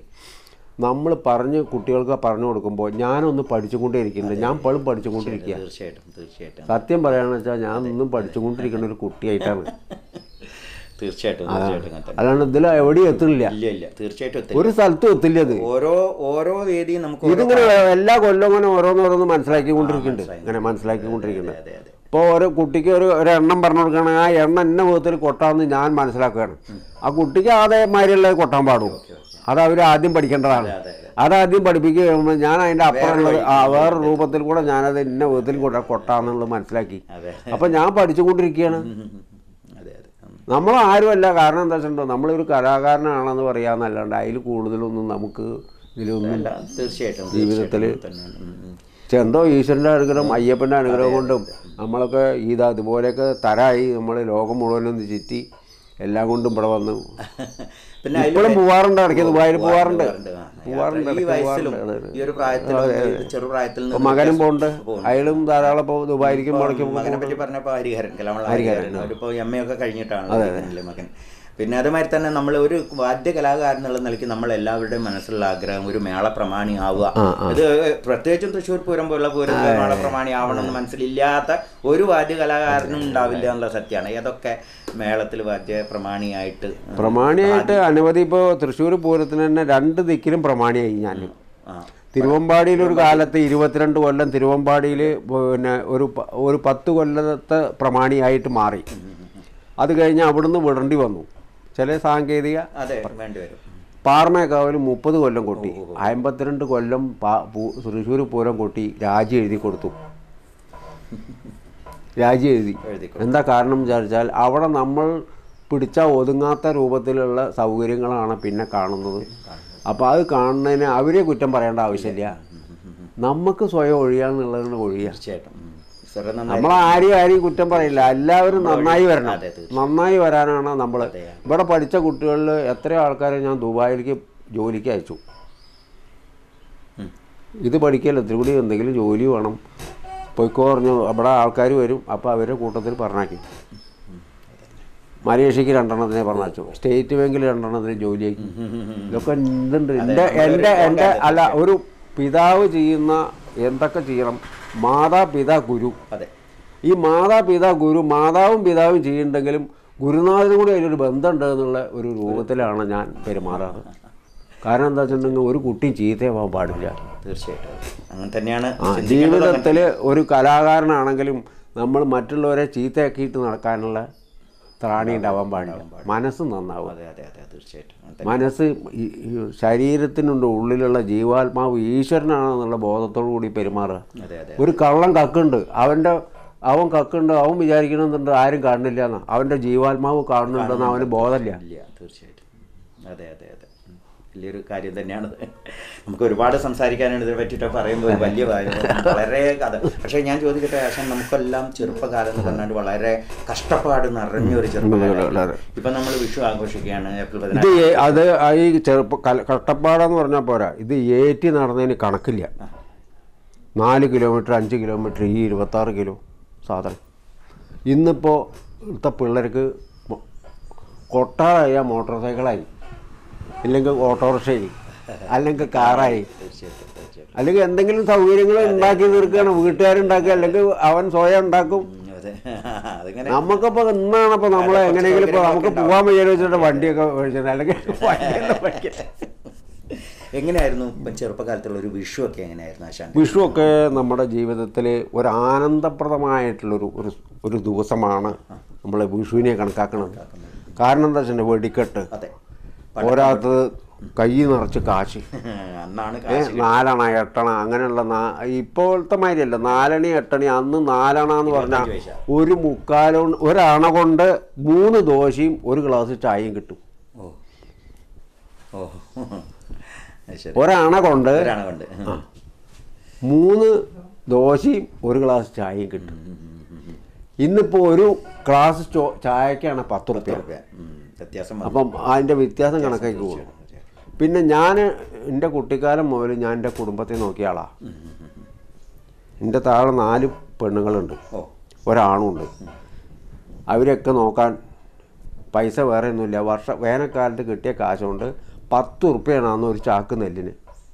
നമ്മൾ പറഞ്ഞ് കുട്ടികൾക്ക് പറഞ്ഞു കൊടുക്കുമ്പോൾ ഞാനൊന്ന് പഠിച്ചുകൊണ്ടേ ഇരിക്കുന്നുണ്ട് ഞാൻ ഇപ്പോഴും പഠിച്ചുകൊണ്ടിരിക്കുക
തീർച്ചയായിട്ടും തീർച്ചയായിട്ടും
സത്യം പറയുകയാണെന്ന് വെച്ചാൽ ഞാൻ ഇന്നും പഠിച്ചുകൊണ്ടിരിക്കുന്ന ഒരു കുട്ടിയായിട്ടാണ്
തീർച്ചയായിട്ടും തീർച്ചയായിട്ടും അങ്ങനെ തന്നെ.
അല്ലാണ്ട് ഇതിൽ എവിടെയും എത്തുന്നില്ല
ഇല്ല ഇല്ല തീർച്ചയായിട്ടും എത്തില്ല.
ഒരു സ്ഥലത്തും എത്തില്ല ഇത്
ഓരോ ഓരോ വേദിയും നമുക്ക് ഓരോ
ഇതിങ്ങനെ എല്ലാ കൊല്ലം ഇങ്ങനെ ഓരോന്നോരോന്ന് മനസ്സിലാക്കിക്കൊണ്ടിരിക്കുന്നുണ്ട് ഇങ്ങനെ മനസ്സിലാക്കിക്കൊണ്ടിരിക്കുന്നുണ്ട്
അതെ അതെ
ഇപ്പോൾ ഒരു കുട്ടിക്ക് ഒരു ഒരു എണ്ണം പറഞ്ഞു കൊടുക്കുകയാണെങ്കിൽ ആ എണ്ണ എന്ന വിധത്തിൽ കൊട്ടാമെന്ന് ഞാൻ മനസ്സിലാക്കുകയാണ് ആ കുട്ടിക്ക് അതേമാതിരിയുള്ളത് കൊട്ടാൻ പാടും അത് അവർ ആദ്യം പഠിക്കേണ്ടതാണ്
അതെ,
അതാദ്യം പഠിപ്പിക്കുക കഴിയുമ്പോൾ ഞാൻ അതിൻ്റെ അപ്പുറമുള്ളത് ആ വേറെ രൂപത്തിൽ കൂടെ ഞാനത് ഇന്ന വിധത്തിൽ കൊട്ടാ കൊട്ടാന്നുള്ളത് മനസ്സിലാക്കി
അതെ
അപ്പം ഞാൻ പഠിച്ചുകൊണ്ടിരിക്കുകയാണ്
ഉം, ഉം, ഉം. അതെ അതെ ഉം.
നമ്മൾ ആരുമല്ല കാരണം എന്താ വെച്ചിട്ടുണ്ടോ നമ്മളൊരു കലാകാരനാണെന്ന് പറയാന്നല്ലാണ്ട് അതിൽ കൂടുതലൊന്നും നമുക്ക് ഇതിലൊന്നും
അല്ല തീർച്ചയായിട്ടും
ജീവിതത്തില്
തീർച്ചയായിട്ടും തന്നെ. ഉം, ഉം.
പക്ഷെ എന്തോ ഈശ്വരൻ്റെ അനുഗ്രഹം അയ്യപ്പൻ്റെ അനുഗ്രഹം കൊണ്ടും നമ്മളൊക്കെ ഇത് അതുപോലെയൊക്കെ തരായി നമ്മൾ ലോകം മുഴുവനൊന്ന് ചുറ്റി എല്ലാം കൊണ്ടും ഇവിടെ വന്നു
പിന്നെ അതില്
ഇപ്പോഴും പോവാറുണ്ട് ഇടയ്ക്ക് ദുബായിൽ പോവാറുണ്ട്
പോവാറുണ്ട്, ആ.
പോവാറുണ്ട്
ഈ
ഇടയ്ക്ക്
വയസ്സിലും
പോവാറുണ്ട്
ഈ ഒരു പ്രായത്തിലും ചെറുപ്രായത്തിൽ
ഇപ്പൊ മകനും പോകുന്നുണ്ട് അയാളും ധാരാളം ഇപ്പോൾ ദുബായിലേക്കും മുടക്കും
മകനെ പറ്റി പറഞ്ഞപ്പോ ഹരിഹരൻ കലാമള ഹരിഹരൻ അവരിപ്പോ എം എ ഒക്കെ കഴിഞ്ഞിട്ടാണ് പഠിക്കുന്നില്ലേ മകൻ പിന്നെ അതുമാതിരി തന്നെ നമ്മൾ ഒരു വാദ്യ കലാകാരൻ എന്നുള്ള നിലയ്ക്ക് നമ്മൾ എല്ലാവരുടെയും മനസ്സിലുള്ള ആഗ്രഹം ഒരു മേള പ്രമാണി ആവുക ഇത് പ്രത്യേകിച്ചും തൃശ്ശൂർ പൂരം പോലുള്ള പൂരത്തിൽ മേള പ്രമാണി ആവണം എന്ന് മനസ്സിലില്ലാത്ത ഒരു വാദ്യ കലാകാരനും ഉണ്ടാവില്ല എന്നുള്ള സത്യമാണ് ഏതൊക്കെ മേളത്തിൽ വാദ്യ പ്രമാണിയായിട്ട്
പ്രമാണിയായിട്ട് അനവധി ഇപ്പോൾ തൃശ്ശൂർ പൂരത്തിന് തന്നെ രണ്ട് ദിക്കിലും പ്രമാണിയായി ഞാൻ
ആ
തിരുവമ്പാടിയിൽ ഒരു കാലത്ത് ഇരുപത്തിരണ്ട് കൊല്ലം തിരുവമ്പാടിയിൽ പിന്നെ ഒരു പ- ഒരു പത്ത് കൊല്ലത്തെ പ്രമാണിയായിട്ട് മാറി അത് കഴിഞ്ഞ് അവിടുന്ന് വിടേണ്ടി വന്നു ചില സാങ്കേതിക
അതെ വേണ്ടി വരും
പാർമേക്കാവിൽ മുപ്പത് കൊല്ലം കൊട്ടി അമ്പത്തിരണ്ട് കൊല്ലം പാ- പൂ- തൃശ്ശൂർ പൂരം കൊട്ടി രാജി എഴുതി കൊടുത്തു രാജി എഴുതി
എഴുതി
എന്താ കാരണം വിചാരിച്ചാൽ അവിടെ നമ്മൾ പിടിച്ച ഒതുങ്ങാത്ത രൂപത്തിലുള്ള സൗകര്യങ്ങളാണ് പിന്നെ കാണുന്നത് അപ്പോൾ അത് കാണുന്നതിന് അവരെ കുറ്റം പറയേണ്ട ആവശ്യമില്ല നമുക്ക് സ്വയം ഒഴിയാന്നുള്ളതിന് ഒഴിയുക
തീർച്ചയായിട്ടും ഉം. സാറേ നന്നായി
നമ്മൾ ആരെയും ആരെയും കുറ്റം പറയില്ല എല്ലാവരും നന്നായി വരണം
അതെ, തീർച്ചയായും.
നന്നായി വരാനാണ് നമ്മൾ
അതെ.
ഇവിടെ പഠിച്ച കുട്ടികളിൽ എത്ര ആൾക്കാരെ ഞാൻ ദുബായിലേക്ക് ജോലിക്ക് അയച്ചു
ഉം.
ഇത് പഠിക്കല്ല ഇത്തിരി കൂടി എന്തെങ്കിലും ജോലി വേണം പൊയ്ക്കോ പറഞ്ഞു അവിടെ ആൾക്കാർ വരും അപ്പോൾ അവരുടെ കൂട്ടത്തിൽ പറഞ്ഞാക്കി മലേഷ്യക്ക് രണ്ടെണ്ണത്തിനെ പറഞ്ഞാച്ചു സ്റ്റേറ്റ് ബാങ്കിൽ രണ്ടെണ്ണത്തിന് ജോലിയാക്കി ഇതൊക്കെ എന്തുണ്ട് എൻ്റെ എൻ്റെ എൻ്റെ അല്ല ഒരു പിതാവ് ചെയ്യുന്ന എന്തൊക്കെ ചെയ്യണം മാതാപിതാ ഗുരു
അതെ
ഈ മാതാപിതാ ഗുരു മാതാവും പിതാവും ചെയ്യുന്നുണ്ടെങ്കിലും ഗുരുനാഥനും കൂടി അതിലൊരു ബന്ധമുണ്ട് എന്നുള്ള ഒരു രൂപത്തിലാണ് ഞാൻ പെരുമാറാറ് കാരണം എന്താ വെച്ചിട്ടുണ്ടെങ്കിൽ ഒരു കുട്ടി ചീത്തയാവാൻ പാടില്ല
തീർച്ചയായിട്ടും അങ്ങനെ തന്നെയാണ്
ആ
ചിന്തിക്കേണ്ടത്
ജീവിതത്തിൽ ഒരു കലാകാരനാണെങ്കിലും നമ്മൾ മറ്റുള്ളവരെ ചീത്തയാക്കിയിട്ട് നടക്കാനുള്ള ത്രാണി ഉണ്ടാവാൻ പാടില്ല മനസ്സ് നന്നാവും
അതെ അതെ അതെ തീർച്ചയായിട്ടും അങ്ങനെ തന്നെ.
മനസ്സ് ഈ- ഈ ശരീരത്തിനുണ്ട് ഉള്ളിലുള്ള ജീവാത്മാവ് ഈശ്വരനാണെന്നുള്ള ബോധത്തോടു കൂടി പെരുമാറുക
അതെ അതെ
ഒരു കള്ളൻ കക്കുണ്ട് അവൻ്റെ അവൻ കക്കുണ്ട് അവൻ വിചാരിക്കണമെന്നുണ്ട് ആരും കാണുന്നില്ല എന്നാ അവൻ്റെ ജീവാത്മാവ് കാണുന്നുണ്ടെന്ന് അവന് ബോധമില്ല
ഇല്ല തീർച്ചയായിട്ടും അതെ അതെ അതെ ഉം. വലിയൊരു കാര്യം തന്നെയാണത് നമുക്ക് ഒരുപാട് സംസാരിക്കാനാണ് ഇതിനെ പറ്റിയിട്ട് പറയുമ്പോൾ ഒരു വലിയ കാര്യം വളരെ കഥ പക്ഷേ ഞാൻ ചോദിക്കട്ടെ ആശാൻ നമുക്കെല്ലാം ചെറുപ്പകാലം എന്ന് പറഞ്ഞാൽ വളരെ കഷ്ടപ്പാട് നിറഞ്ഞൊരു ചെറുപ്പകാലം
വളരെ.
ഇപ്പം നമ്മൾ വിഷു ആഘോഷിക്കുകയാണ് ഏപ്രിൽ
ഇത്
പതിനാറ്
ഏ- അത് ആ ഈ ചെറുപ്പ കല- കഷ്ടപ്പാടെന്ന് പറഞ്ഞാൽ പോരാ ഇത് ഏറ്റി നടന്നതിന് കണക്കില്ല നാല് കിലോമീറ്റർ അഞ്ച് കിലോമീറ്റർ ഈ ഇരുപത്താറ് കിലോ സാധനം ഇന്നിപ്പോൾ ഇവിടുത്തെ പിള്ളേർക്ക് മൊ- കൊട്ടാറായ മോട്ടോർ സൈക്കിളായി ഇല്ലെങ്കിൽ ഓട്ടോറിക്ഷയായി അല്ലെങ്കിൽ കാറായി
തീർച്ചയായിട്ടും തീർച്ചയായിട്ടും
അല്ലെങ്കിൽ എന്തെങ്കിലും സൗകര്യങ്ങൾ ഉണ്ടാക്കി തീർക്കുകയാണ് വീട്ടുകാരുണ്ടാക്കുക അല്ലെങ്കിൽ അവൻ സ്വയം ഉണ്ടാക്കും
ഉം, അതെ അതിങ്ങനെ
നമുക്കിപ്പോൾ ഇന്നാണ് ഇപ്പോൾ നമ്മൾ
കുറച്ച്
എങ്ങനെയെങ്കിലും ഇപ്പോൾ നമുക്ക്
സൗകര്യങ്ങളൊക്കെ
പോകാൻ വയ്യാന്ന് വെച്ചിട്ട് വണ്ടിയൊക്കെ മേടിച്ചിട്ട് അല്ലെങ്കിൽ വണ്ടിയൊന്നും മേടിക്കില്ല.
എങ്ങനെയായിരുന്നു ഇപ്പം ചെറുപ്പകാലത്തുള്ള ഒരു വിഷു ഒക്കെ എങ്ങനെയായിരുന്നു ആശാൻ
വിഷുവൊക്കെ നമ്മുടെ ജീവിതത്തിൽ ഒരു ആനന്ദപ്രദമായിട്ടുള്ളൊരു ഒരു ഒരു ദിവസമാണ് നമ്മൾ വിഷുവിനെ കണക്കാക്കുന്നത് കാരണം എന്താ വെച്ചാൽ വെടിക്കെട്ട്
അതെ
പോരാത്തത് കൈ നിറച്ച് കാശ്
അന്നാണ്
ഏ,
കാശ്
നാലണ എട്ടണ അങ്ങനെയുള്ള നാ- ഇപ്പോഴത്തെ മാതിരിയല്ല നാലണി എട്ടണി അന്ന് നാലണ എന്ന് പറഞ്ഞാൽ
ഇരുപത്തഞ്ച് പൈസ.
ഒരു മുക്കാലോ ഒരണ കൊണ്ട് മൂന്ന് ദോശയും ഒരു ഗ്ലാസ് ചായയും കിട്ടും
ഓ ഓ അത് ശരി
ഒരണ കൊണ്ട്
ഒരാണ് കൊണ്ട്
മൂന്ന് ദോശയും ഒരു ഗ്ലാസ് ചായയും കിട്ടും ഇന്നിപ്പോൾ ഒരു ഗ്ലാസ് ചോ ചായക്കാണ് പത്ത് റുപ്യ
രൂപ. ഉം, വ്യത്യാസം വന്നു.
അപ്പം അതിൻ്റെ വ്യത്യാസം കണക്കാക്കി പോകും പിന്നെ ഞാൻ എൻ്റെ കുട്ടിക്കാലം മുതൽ ഞാൻ എൻ്റെ കുടുംബത്തെ നോക്കിയ ആളാണ് എൻ്റെ താഴെ നാല് പെണ്ണുങ്ങളുണ്ട്
ഓ
ഒരാണുണ്ട് അവരെയൊക്കെ നോക്കാൻ പൈസ വേറെ ഒന്നുമില്ല വർഷ വേനൽക്കാലത്ത് കിട്ടിയ കാശ് കൊണ്ട് പത്ത് ഉറുപ്പ്യാണ് അന്ന് ഒരു ചാക്ക് നെല്ലിന്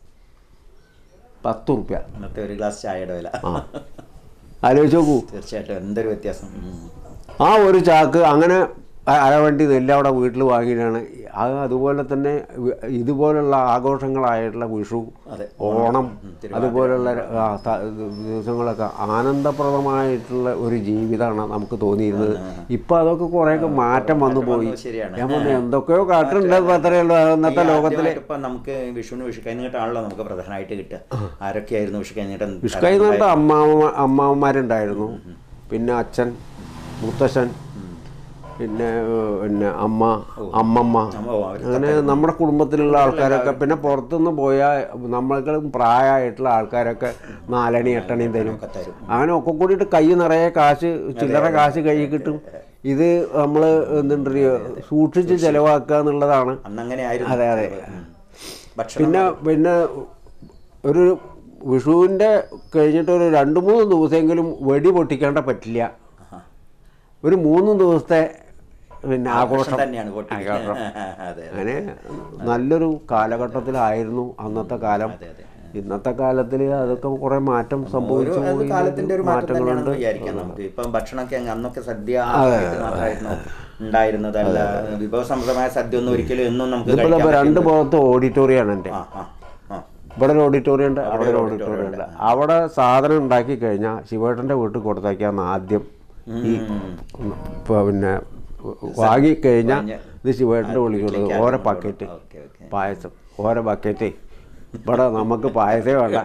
പത്ത് ഉറുപ്പ്യ
ഇന്നത്തെ ഒരു ഗ്ലാസ് ചായയുടെ വില
ആ ആലോചിച്ച് നോക്കൂ
തീർച്ചയായിട്ടും എന്തൊരു വ്യത്യാസം ഉം.
ആ ഒരു ചാക്ക് അങ്ങനെ അ- അരവണ്ടി നെല്ല് അവിടെ വീട്ടിൽ വാങ്ങിയിട്ടാണ് അത് അതുപോലെ തന്നെ വി- ഇതുപോലുള്ള ആഘോഷങ്ങളായിട്ടുള്ള വിഷു
അതെ.
ഓണം
ഉം, തിരുവാതിര.
അതുപോലുള്ള ആ, ത- ദിവസങ്ങളൊക്കെ ആനന്ദപ്രദമായിട്ടുള്ള ഒരു ജീവിതമാണ് നമുക്ക് തോന്നിയിരുന്നത് ഇപ്പം അതൊക്കെ കുറേയൊക്കെ മാറ്റം വന്നു
മാറ്റം
പോയി
വന്നു, ശരിയാണ്.
ഞാൻ പറഞ്ഞു എന്തൊക്കെയോ കാട്ടുണ്ട് ഇപ്പം അത്രയേ ഉള്ളൂ ഇന്നത്തെ
ഈ
ലോകത്തിൽ
ആദ്യമായിട്ട് ഇപ്പം നമുക്ക് വിഷുവിന് വിഷു കഴിഞ്ഞിട്ടാണല്ലോ നമുക്ക് പ്രധാനമായിട്ട് കിട്ടുക ആരൊക്കെയായിരുന്നു വിഷു കഴിഞ്ഞിട്ട്
വിഷ്കായി എന്നിട്ട് അമ്മാവ അമ്മാവന്മാരുണ്ടായിരുന്നു പിന്നെ അച്ഛൻ മുത്തശ്ശൻ പിന്നെ ഏഹ്, പിന്നെ അമ്മ അമ്മമ്മ
അമ്മ, ഓ, അവര്
അങ്ങനെ നമ്മുടെ കുടുംബത്തിലുള്ള ആൾക്കാരൊക്കെ പിന്നെ പുറത്തുനിന്ന് പോയ നമ്മൾക്കും പ്രായമായിട്ടുള്ള ആൾക്കാരൊക്കെ നാലണി എട്ടണി തരും
ഒക്കെ തരും
അങ്ങനെ ഒക്കെ കൂടിയിട്ട് കൈ നിറയെ കാശ് ചില്ലറ കാശ് കയ്യിൽ കിട്ടും ഇത് നമ്മൾ എന്തുണ്ട് സൂക്ഷിച്ച് ചിലവാക്കുക എന്നുള്ളതാണ്
അന്ന് അങ്ങനെ ആയിരുന്നു
അതെ, അതെ.
ഉം. ഭക്ഷണം
പിന്നെ പിന്നെ ഒരു വിഷുവിൻ്റെ കഴിഞ്ഞിട്ട് ഒരു രണ്ട് മൂന്ന് ദിവസമെങ്കിലും വെടി പൊട്ടിക്കേണ്ട പറ്റില്ല
ആഹാ.
ഒരു മൂന്ന് ദിവസത്തെ പിന്നെ ആഘോഷം
തന്നെയാണ് പൊട്ടിക്കുന്നത്.
ആഘോഷം
അതെ അതെ
അങ്ങനെ നല്ലൊരു കാലഘട്ടത്തിലായിരുന്നു അന്നത്തെ കാലം
അതെ അതെ
ഇന്നത്തെ കാലത്തിൽ അതൊക്കെ കുറെ മാറ്റം
ഒരു
സംഭവിച്ചു
അത്
പോയി.
കാലത്തിന്റെ ഒരു മാറ്റം തന്നെയാണെന്ന്
മാറ്റങ്ങളുണ്ട്
വിചാരിക്കാം നമുക്ക് ഇപ്പം ഭക്ഷണമൊക്കെ അങ്ങ് അന്നൊക്കെ സദ്യ ആയിട്ട് മാത്രമായിരുന്നു ഉണ്ടായിരുന്നത് അല്ല വിഭവസമൃദ്ധമായ സദ്യ ഒന്നും ഒരിക്കലും എന്നും നമുക്ക്
ഇതിപ്പോൾ
കഴിക്കാൻ
ദാ രണ്ട്
പറ്റുന്നത്.
ഭാഗത്ത് ഓഡിറ്റോറിയമാണ് എൻ്റെ
ആ ആ ആ
ഇവിടെ ഒരു ഓഡിറ്റോറിയം ഉണ്ട് അവിടെ ഒരു
ഒരു
ഓഡിറ്റോറിയം ഉണ്ട്
auditorium
അവിടെ സാധനം ഉണ്ടാക്കി കഴിഞ്ഞാൽ ശിവേട്ടൻ്റെ വീട്ടിൽ കൊടുത്തേക്കാന്ന് ആദ്യം ഈ ഇപ്പൊ പിന്നെ വാങ്ങിക്കഴിഞ്ഞാൽ ഇത് ശിവേട്ടൻ്റെ വിളിക്കുള്ളത് ഓരോ ബക്കറ്റ്
ഓക്കെ ഓക്കെ
പായസം ഓരോ ബക്കറ്റ് ഇവിടെ നമുക്ക് പായസേ വേണ്ട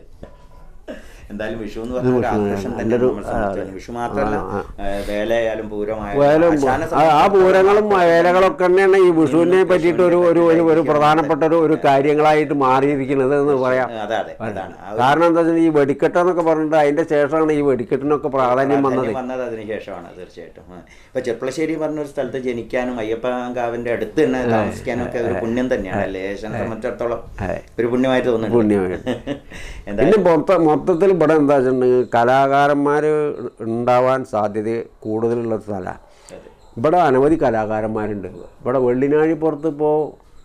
എന്തായാലും വിഷു എന്ന് പറഞ്ഞ ഒരു ആഘോഷം തന്നെ
നല്ലൊരു,
നമ്മൾ സംബന്ധിച്ചിടത്തോളം. വിഷു മാത്രമല്ല
ആ,
ഏഹ്, വേലയായാലും പൂരമായാലും
വേലും
ആശാനെ
ആ- ആ
സംബന്ധിച്ചിടത്തോളം
പൂരങ്ങളും വേലകളൊക്കെ തന്നെയാണ് ഈ വിഷുവിനെ പറ്റിയിട്ട് ഒരു ഒരു ഒരു ഒരു പ്രധാനപ്പെട്ട ഒരു ഒരു കാര്യങ്ങളായിട്ട് മാറിയിരിക്കുന്നത് എന്ന് പറയാം
അതെ അതെ അതാണ് ആ ഒരു
കാരണം എന്താ വെച്ചാൽ ഈ വെടിക്കെട്ടെന്നൊക്കെ പറഞ്ഞിട്ട് അതിന്റെ ശേഷമാണ് ഈ വെടിക്കെട്ടിനൊക്കെ പ്രാധാന്യം വന്നത്
പ്രാധാന്യം വന്നത് അതിന് ശേഷമാണ് തീർച്ചയായിട്ടും ആ. ഇപ്പൊ ചെർപ്പളശ്ശേരി പറഞ്ഞ ഒരു സ്ഥലത്ത് ജനിക്കാനും അയ്യപ്പൻകാവിന്റെ അടുത്ത് തന്നെ താമസിക്കാനും ഒക്കെ ഒരു പുണ്യം തന്നെയാണ് അല്ലേ ഏശനെ സംബന്ധിച്ചിടത്തോളം
അതെ.
ഒരു പുണ്യമായിട്ട് തോന്നുന്നു
പുണ്യമായിട്ട്.
എന്താ
പിന്നെ മൊത്ത മൊത്തത്തിൽ ഇവിടെ എന്താ വെച്ചിട്ടുണ്ടെങ്കിൽ കലാകാരന്മാർ ഉണ്ടാവാൻ സാധ്യത കൂടുതലുള്ള ഒരു സ്ഥലമാണ്
അതെ.
ഇവിടെ അനവധി കലാകാരന്മാരുണ്ട് ഇവിടെ വെള്ളിനാഴിപ്പുറത്ത് ഇപ്പോൾ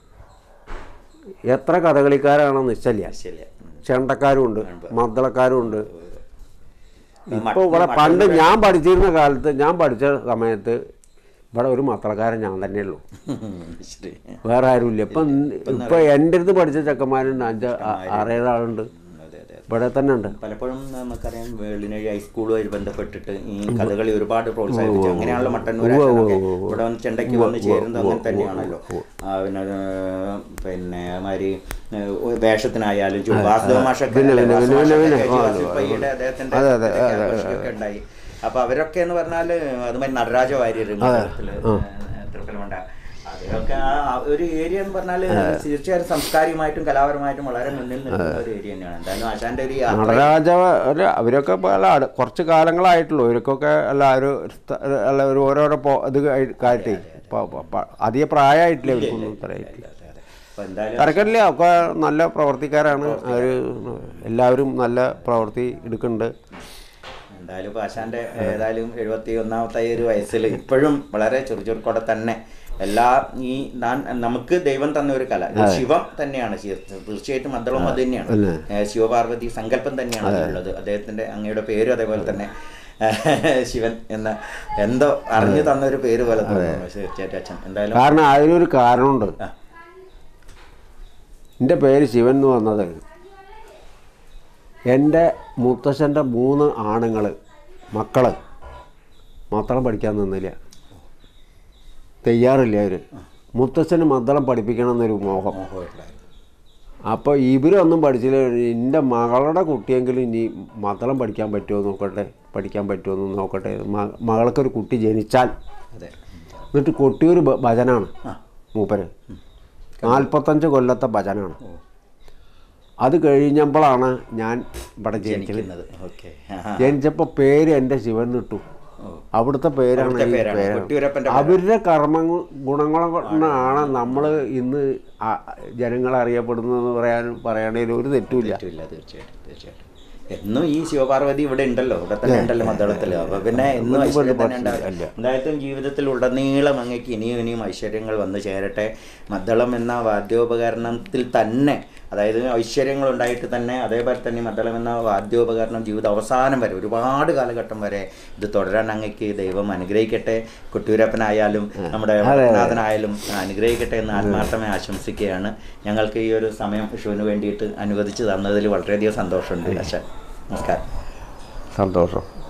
എത്ര കഥകളിക്കാരാണെന്ന് നിശ്ചല്ല
ശരിയാ. ഉം.
ചെണ്ടക്കാരും ഉണ്ട് മദ്ദളക്കാരും ഉണ്ട്
ഈ
ഇപ്പോൾ ഇവിടെ
മട്ട-
പണ്ട് ഞാൻ പഠിച്ചിരുന്ന കാലത്ത് ഞാൻ പഠിച്ച സമയത്ത് ഇവിടെ ഒരു മദ്ദളക്കാരൻ ഞാൻ തന്നെയുള്ളൂ
ശരി
വേറെ ആരുമില്ല ഇപ്പം ഇപ്പം എൻ്റെ അടുത്ത് പഠിച്ച ചെക്കന്മാരുണ്ട് അഞ്ച് ആ- ആറേഴ് ആളുണ്ട്
അതെ അതെ
ഇവിടെ തന്നെ ഉണ്ട്
പലപ്പോഴും നമുക്കറിയാം വെള്ളിനഴി ഹൈസ്കൂളുമായി ബന്ധപ്പെട്ടിട്ട് ഈ കഥകളി ഒരുപാട് പ്രോത്സാഹിപ്പിച്ചു അങ്ങനെയാണല്ലോ മട്ടന്നൂർ അച്ഛനൊക്കെ ഇവിടെ വന്ന് ചെണ്ടയ്ക്ക് വന്ന് ചേരുന്നത് അങ്ങനെ തന്നെയാണല്ലോ ആ, പിന്നെ ഏർ, പിന്നെ മാതിരി ഏർ, വേഷത്തിനായാലും ചു- വാസുദേവ മാഷൊക്കെ
പിന്നെ,
അല്ലേ?
പിന്നെ,
വാസു
പിന്നെ,
മാഷൊക്കെ
പിന്നെ,
കെ. ജി.
ആ,
വാസുപ്പയ്യയുടെ അദ്ദേഹത്തിന്റെ
അതെ, അതെ,
ഇതൊക്കെ
അതെ,
ആഘോഷിക്കുകയൊക്കെ ഉണ്ടായി അപ്പൊ അവരൊക്കെ എന്ന് പറഞ്ഞാല് അതുമാതിരി നടരാജ വാര്യർ മണ്ഡലത്തില് തൃപ്പലമണ്ട അതൊക്കെ ആ ആ ഒരു ഏരിയ എന്ന് പറഞ്ഞാല് തീർച്ചയായും സാംസ്കാരികമായിട്ടും കലാപരമായിട്ടും വളരെ മുന്നിൽ നിൽക്കുന്ന ഒരു ഏരിയ തന്നെയാണ് എന്തായാലും ആശാന്റെ ഒരു യാത്ര
നടരാജ ഒരു അവരൊക്കെ ഇപ്പോൾ അല്ല അടു- കുറച്ച് കാലങ്ങളായിട്ടുള്ളൂ ഇവർക്കൊക്കെ അല്ല ഒരു സ്ഥ- അല്ല ഒരു ഓരോരോ പോ ഇത് കഴി- കാര്യത്തെ പ- പ- പ- അധികം പ്രായമായിട്ടില്ല ഇവർക്കൊന്നും ഇത്രയായിട്ടില്ല
അപ്പൊ എന്തായാലും
തിരക്കില്ല ഒക്കെ നല്ല പ്രവർത്തിക്കാരാണ് അവർ എല്ലാവരും നല്ല പ്രവൃത്തി എടുക്കുന്നുണ്ട്
എന്തായാലും ഇപ്പൊ ആശാന്റെ ഏതായാലും എഴുപത്തി ഒന്നാമത്തെ ഈ ഒരു വയസ്സിൽ ഇപ്പോഴും വളരെ ചെറുചുറുക്കോടെ തന്നെ എല്ലാ ഈ നാൻ നമുക്ക് ദൈവം തന്ന ഒരു കല ഇത് ശിവം തന്നെയാണ് ശി- തീർച്ചയായിട്ടും മദ്ദളം അത് തന്നെയാണ്
അല്ലേ?
ഏഹ് ശിവപാർവതി സങ്കല്പം തന്നെയാണ് അതിലുള്ളത് അദ്ദേഹത്തിന്റെ അങ്ങയുടെ പേരും അതേപോലെ തന്നെ ശിവൻ എന്ന എന്തോ അറിഞ്ഞു തന്ന ഒരു പേര് പോലെ തോന്നുന്നു തീർച്ചയായിട്ടും അച്ഛൻ എന്തായാലും
കാരണം അതിനൊരു കാരണമുണ്ട്
ആ.
എൻ്റെ പേര് ശിവൻ എന്ന് വന്നത് എൻ്റെ മുത്തശ്ശൻ്റെ മൂന്ന് ആണുങ്ങൾ മക്കൾ മദ്ദളം പഠിക്കാൻ നിന്നില്ല തയ്യാറില്ല അവർ മുത്തശ്ശന് മദ്ദളം പഠിപ്പിക്കണം എന്നൊരു മോഹം
മോഹമായിട്ടുണ്ടായിരുന്നു.
അപ്പോൾ ഇവരൊന്നും പഠിച്ചില്ല എൻ്റെ മകളുടെ കുട്ടിയെങ്കിലും ഇനി മദ്ദളം പഠിക്കാൻ പറ്റുമോ നോക്കട്ടെ പഠിക്കാൻ പറ്റുമോ എന്ന് നോക്കട്ടെ മ- മകൾക്കൊരു കുട്ടി ജനിച്ചാൽ
അതെ
എന്നിട്ട് കൊട്ടിയൂർ ഭ- ഭജനാണ്
ആ.
മൂപ്പര് നാൽപ്പത്തഞ്ച് കൊല്ലത്തെ ഭജനാണ് അത് കഴിഞ്ഞപ്പോഴാണ് ഞാൻ ഇവിടെ ജനിക്കുന്നത്
ജനിക്കുന്നത് ഓക്കെ
ജനിച്ചപ്പോൾ പേര് എൻ്റെ ശിവൻ ഇട്ടു അവിടുത്തെ പേരാണ്
അവിടുത്തെ
ഈ
പേരാണ്.
പേരാണ്.
കൊട്ടിയൂരപ്പൻ്റെ
അവരുടെ കർമ്മ ഗുണങ്ങൾ കൊണ്ടാണ് നമ്മൾ ഇന്ന് ആ- ജനങ്ങൾ അറിയപ്പെടുന്നതെന്ന് പറയാൻ പറയണതിൽ ഒരു തെറ്റുമില്ല
തെറ്റില്ല തീർച്ചയായിട്ടും തീർച്ചയായിട്ടും എന്നും ഈ ശിവപാർവതി ഇവിടെ ഉണ്ടല്ലോ ഇവിടെ തന്നെ ഉണ്ടല്ലോ മദ്ദളത്തിൽ അപ്പൊ പിന്നെ എന്നും
ഒരു
ഐശ്വര്യം തന്നെ
പറ്റില്ല.
ഉണ്ടാവും എന്തായാലും ജീവിതത്തിൽ ഉടനീളം അങ്ങേക്ക് ഇനിയും ഇനിയും ഐശ്വര്യങ്ങൾ വന്നു ചേരട്ടെ മദ്ദളം എന്ന വാദ്യോപകരണത്തിൽ തന്നെ അതായത് ഐശ്വര്യങ്ങൾ ഉണ്ടായിട്ട് തന്നെ അതേപോലെ തന്നെ മദ്ദളം എന്ന വാദ്യോപകരണം ജീവിത അവസാനം വരെ ഒരുപാട് കാലഘട്ടം വരെ ഇത് തുടരാൻ അങ്ങേക്ക് ദൈവം അനുഗ്രഹിക്കട്ടെ കുട്ടൂരപ്പനായാലും നമ്മുടെ നാഥനായാലും അനുഗ്രഹിക്കട്ടെ എന്ന് ആത്മാർത്ഥമായി ആശംസിക്കുകയാണ് ഞങ്ങൾക്ക് ഈ ഒരു സമയം വിഷുവിന് വേണ്ടിയിട്ട് അനുവദിച്ച് തന്നതിൽ വളരെയധികം സന്തോഷമുണ്ട് അച്ഛൻ നമസ്കാരം
സന്തോഷം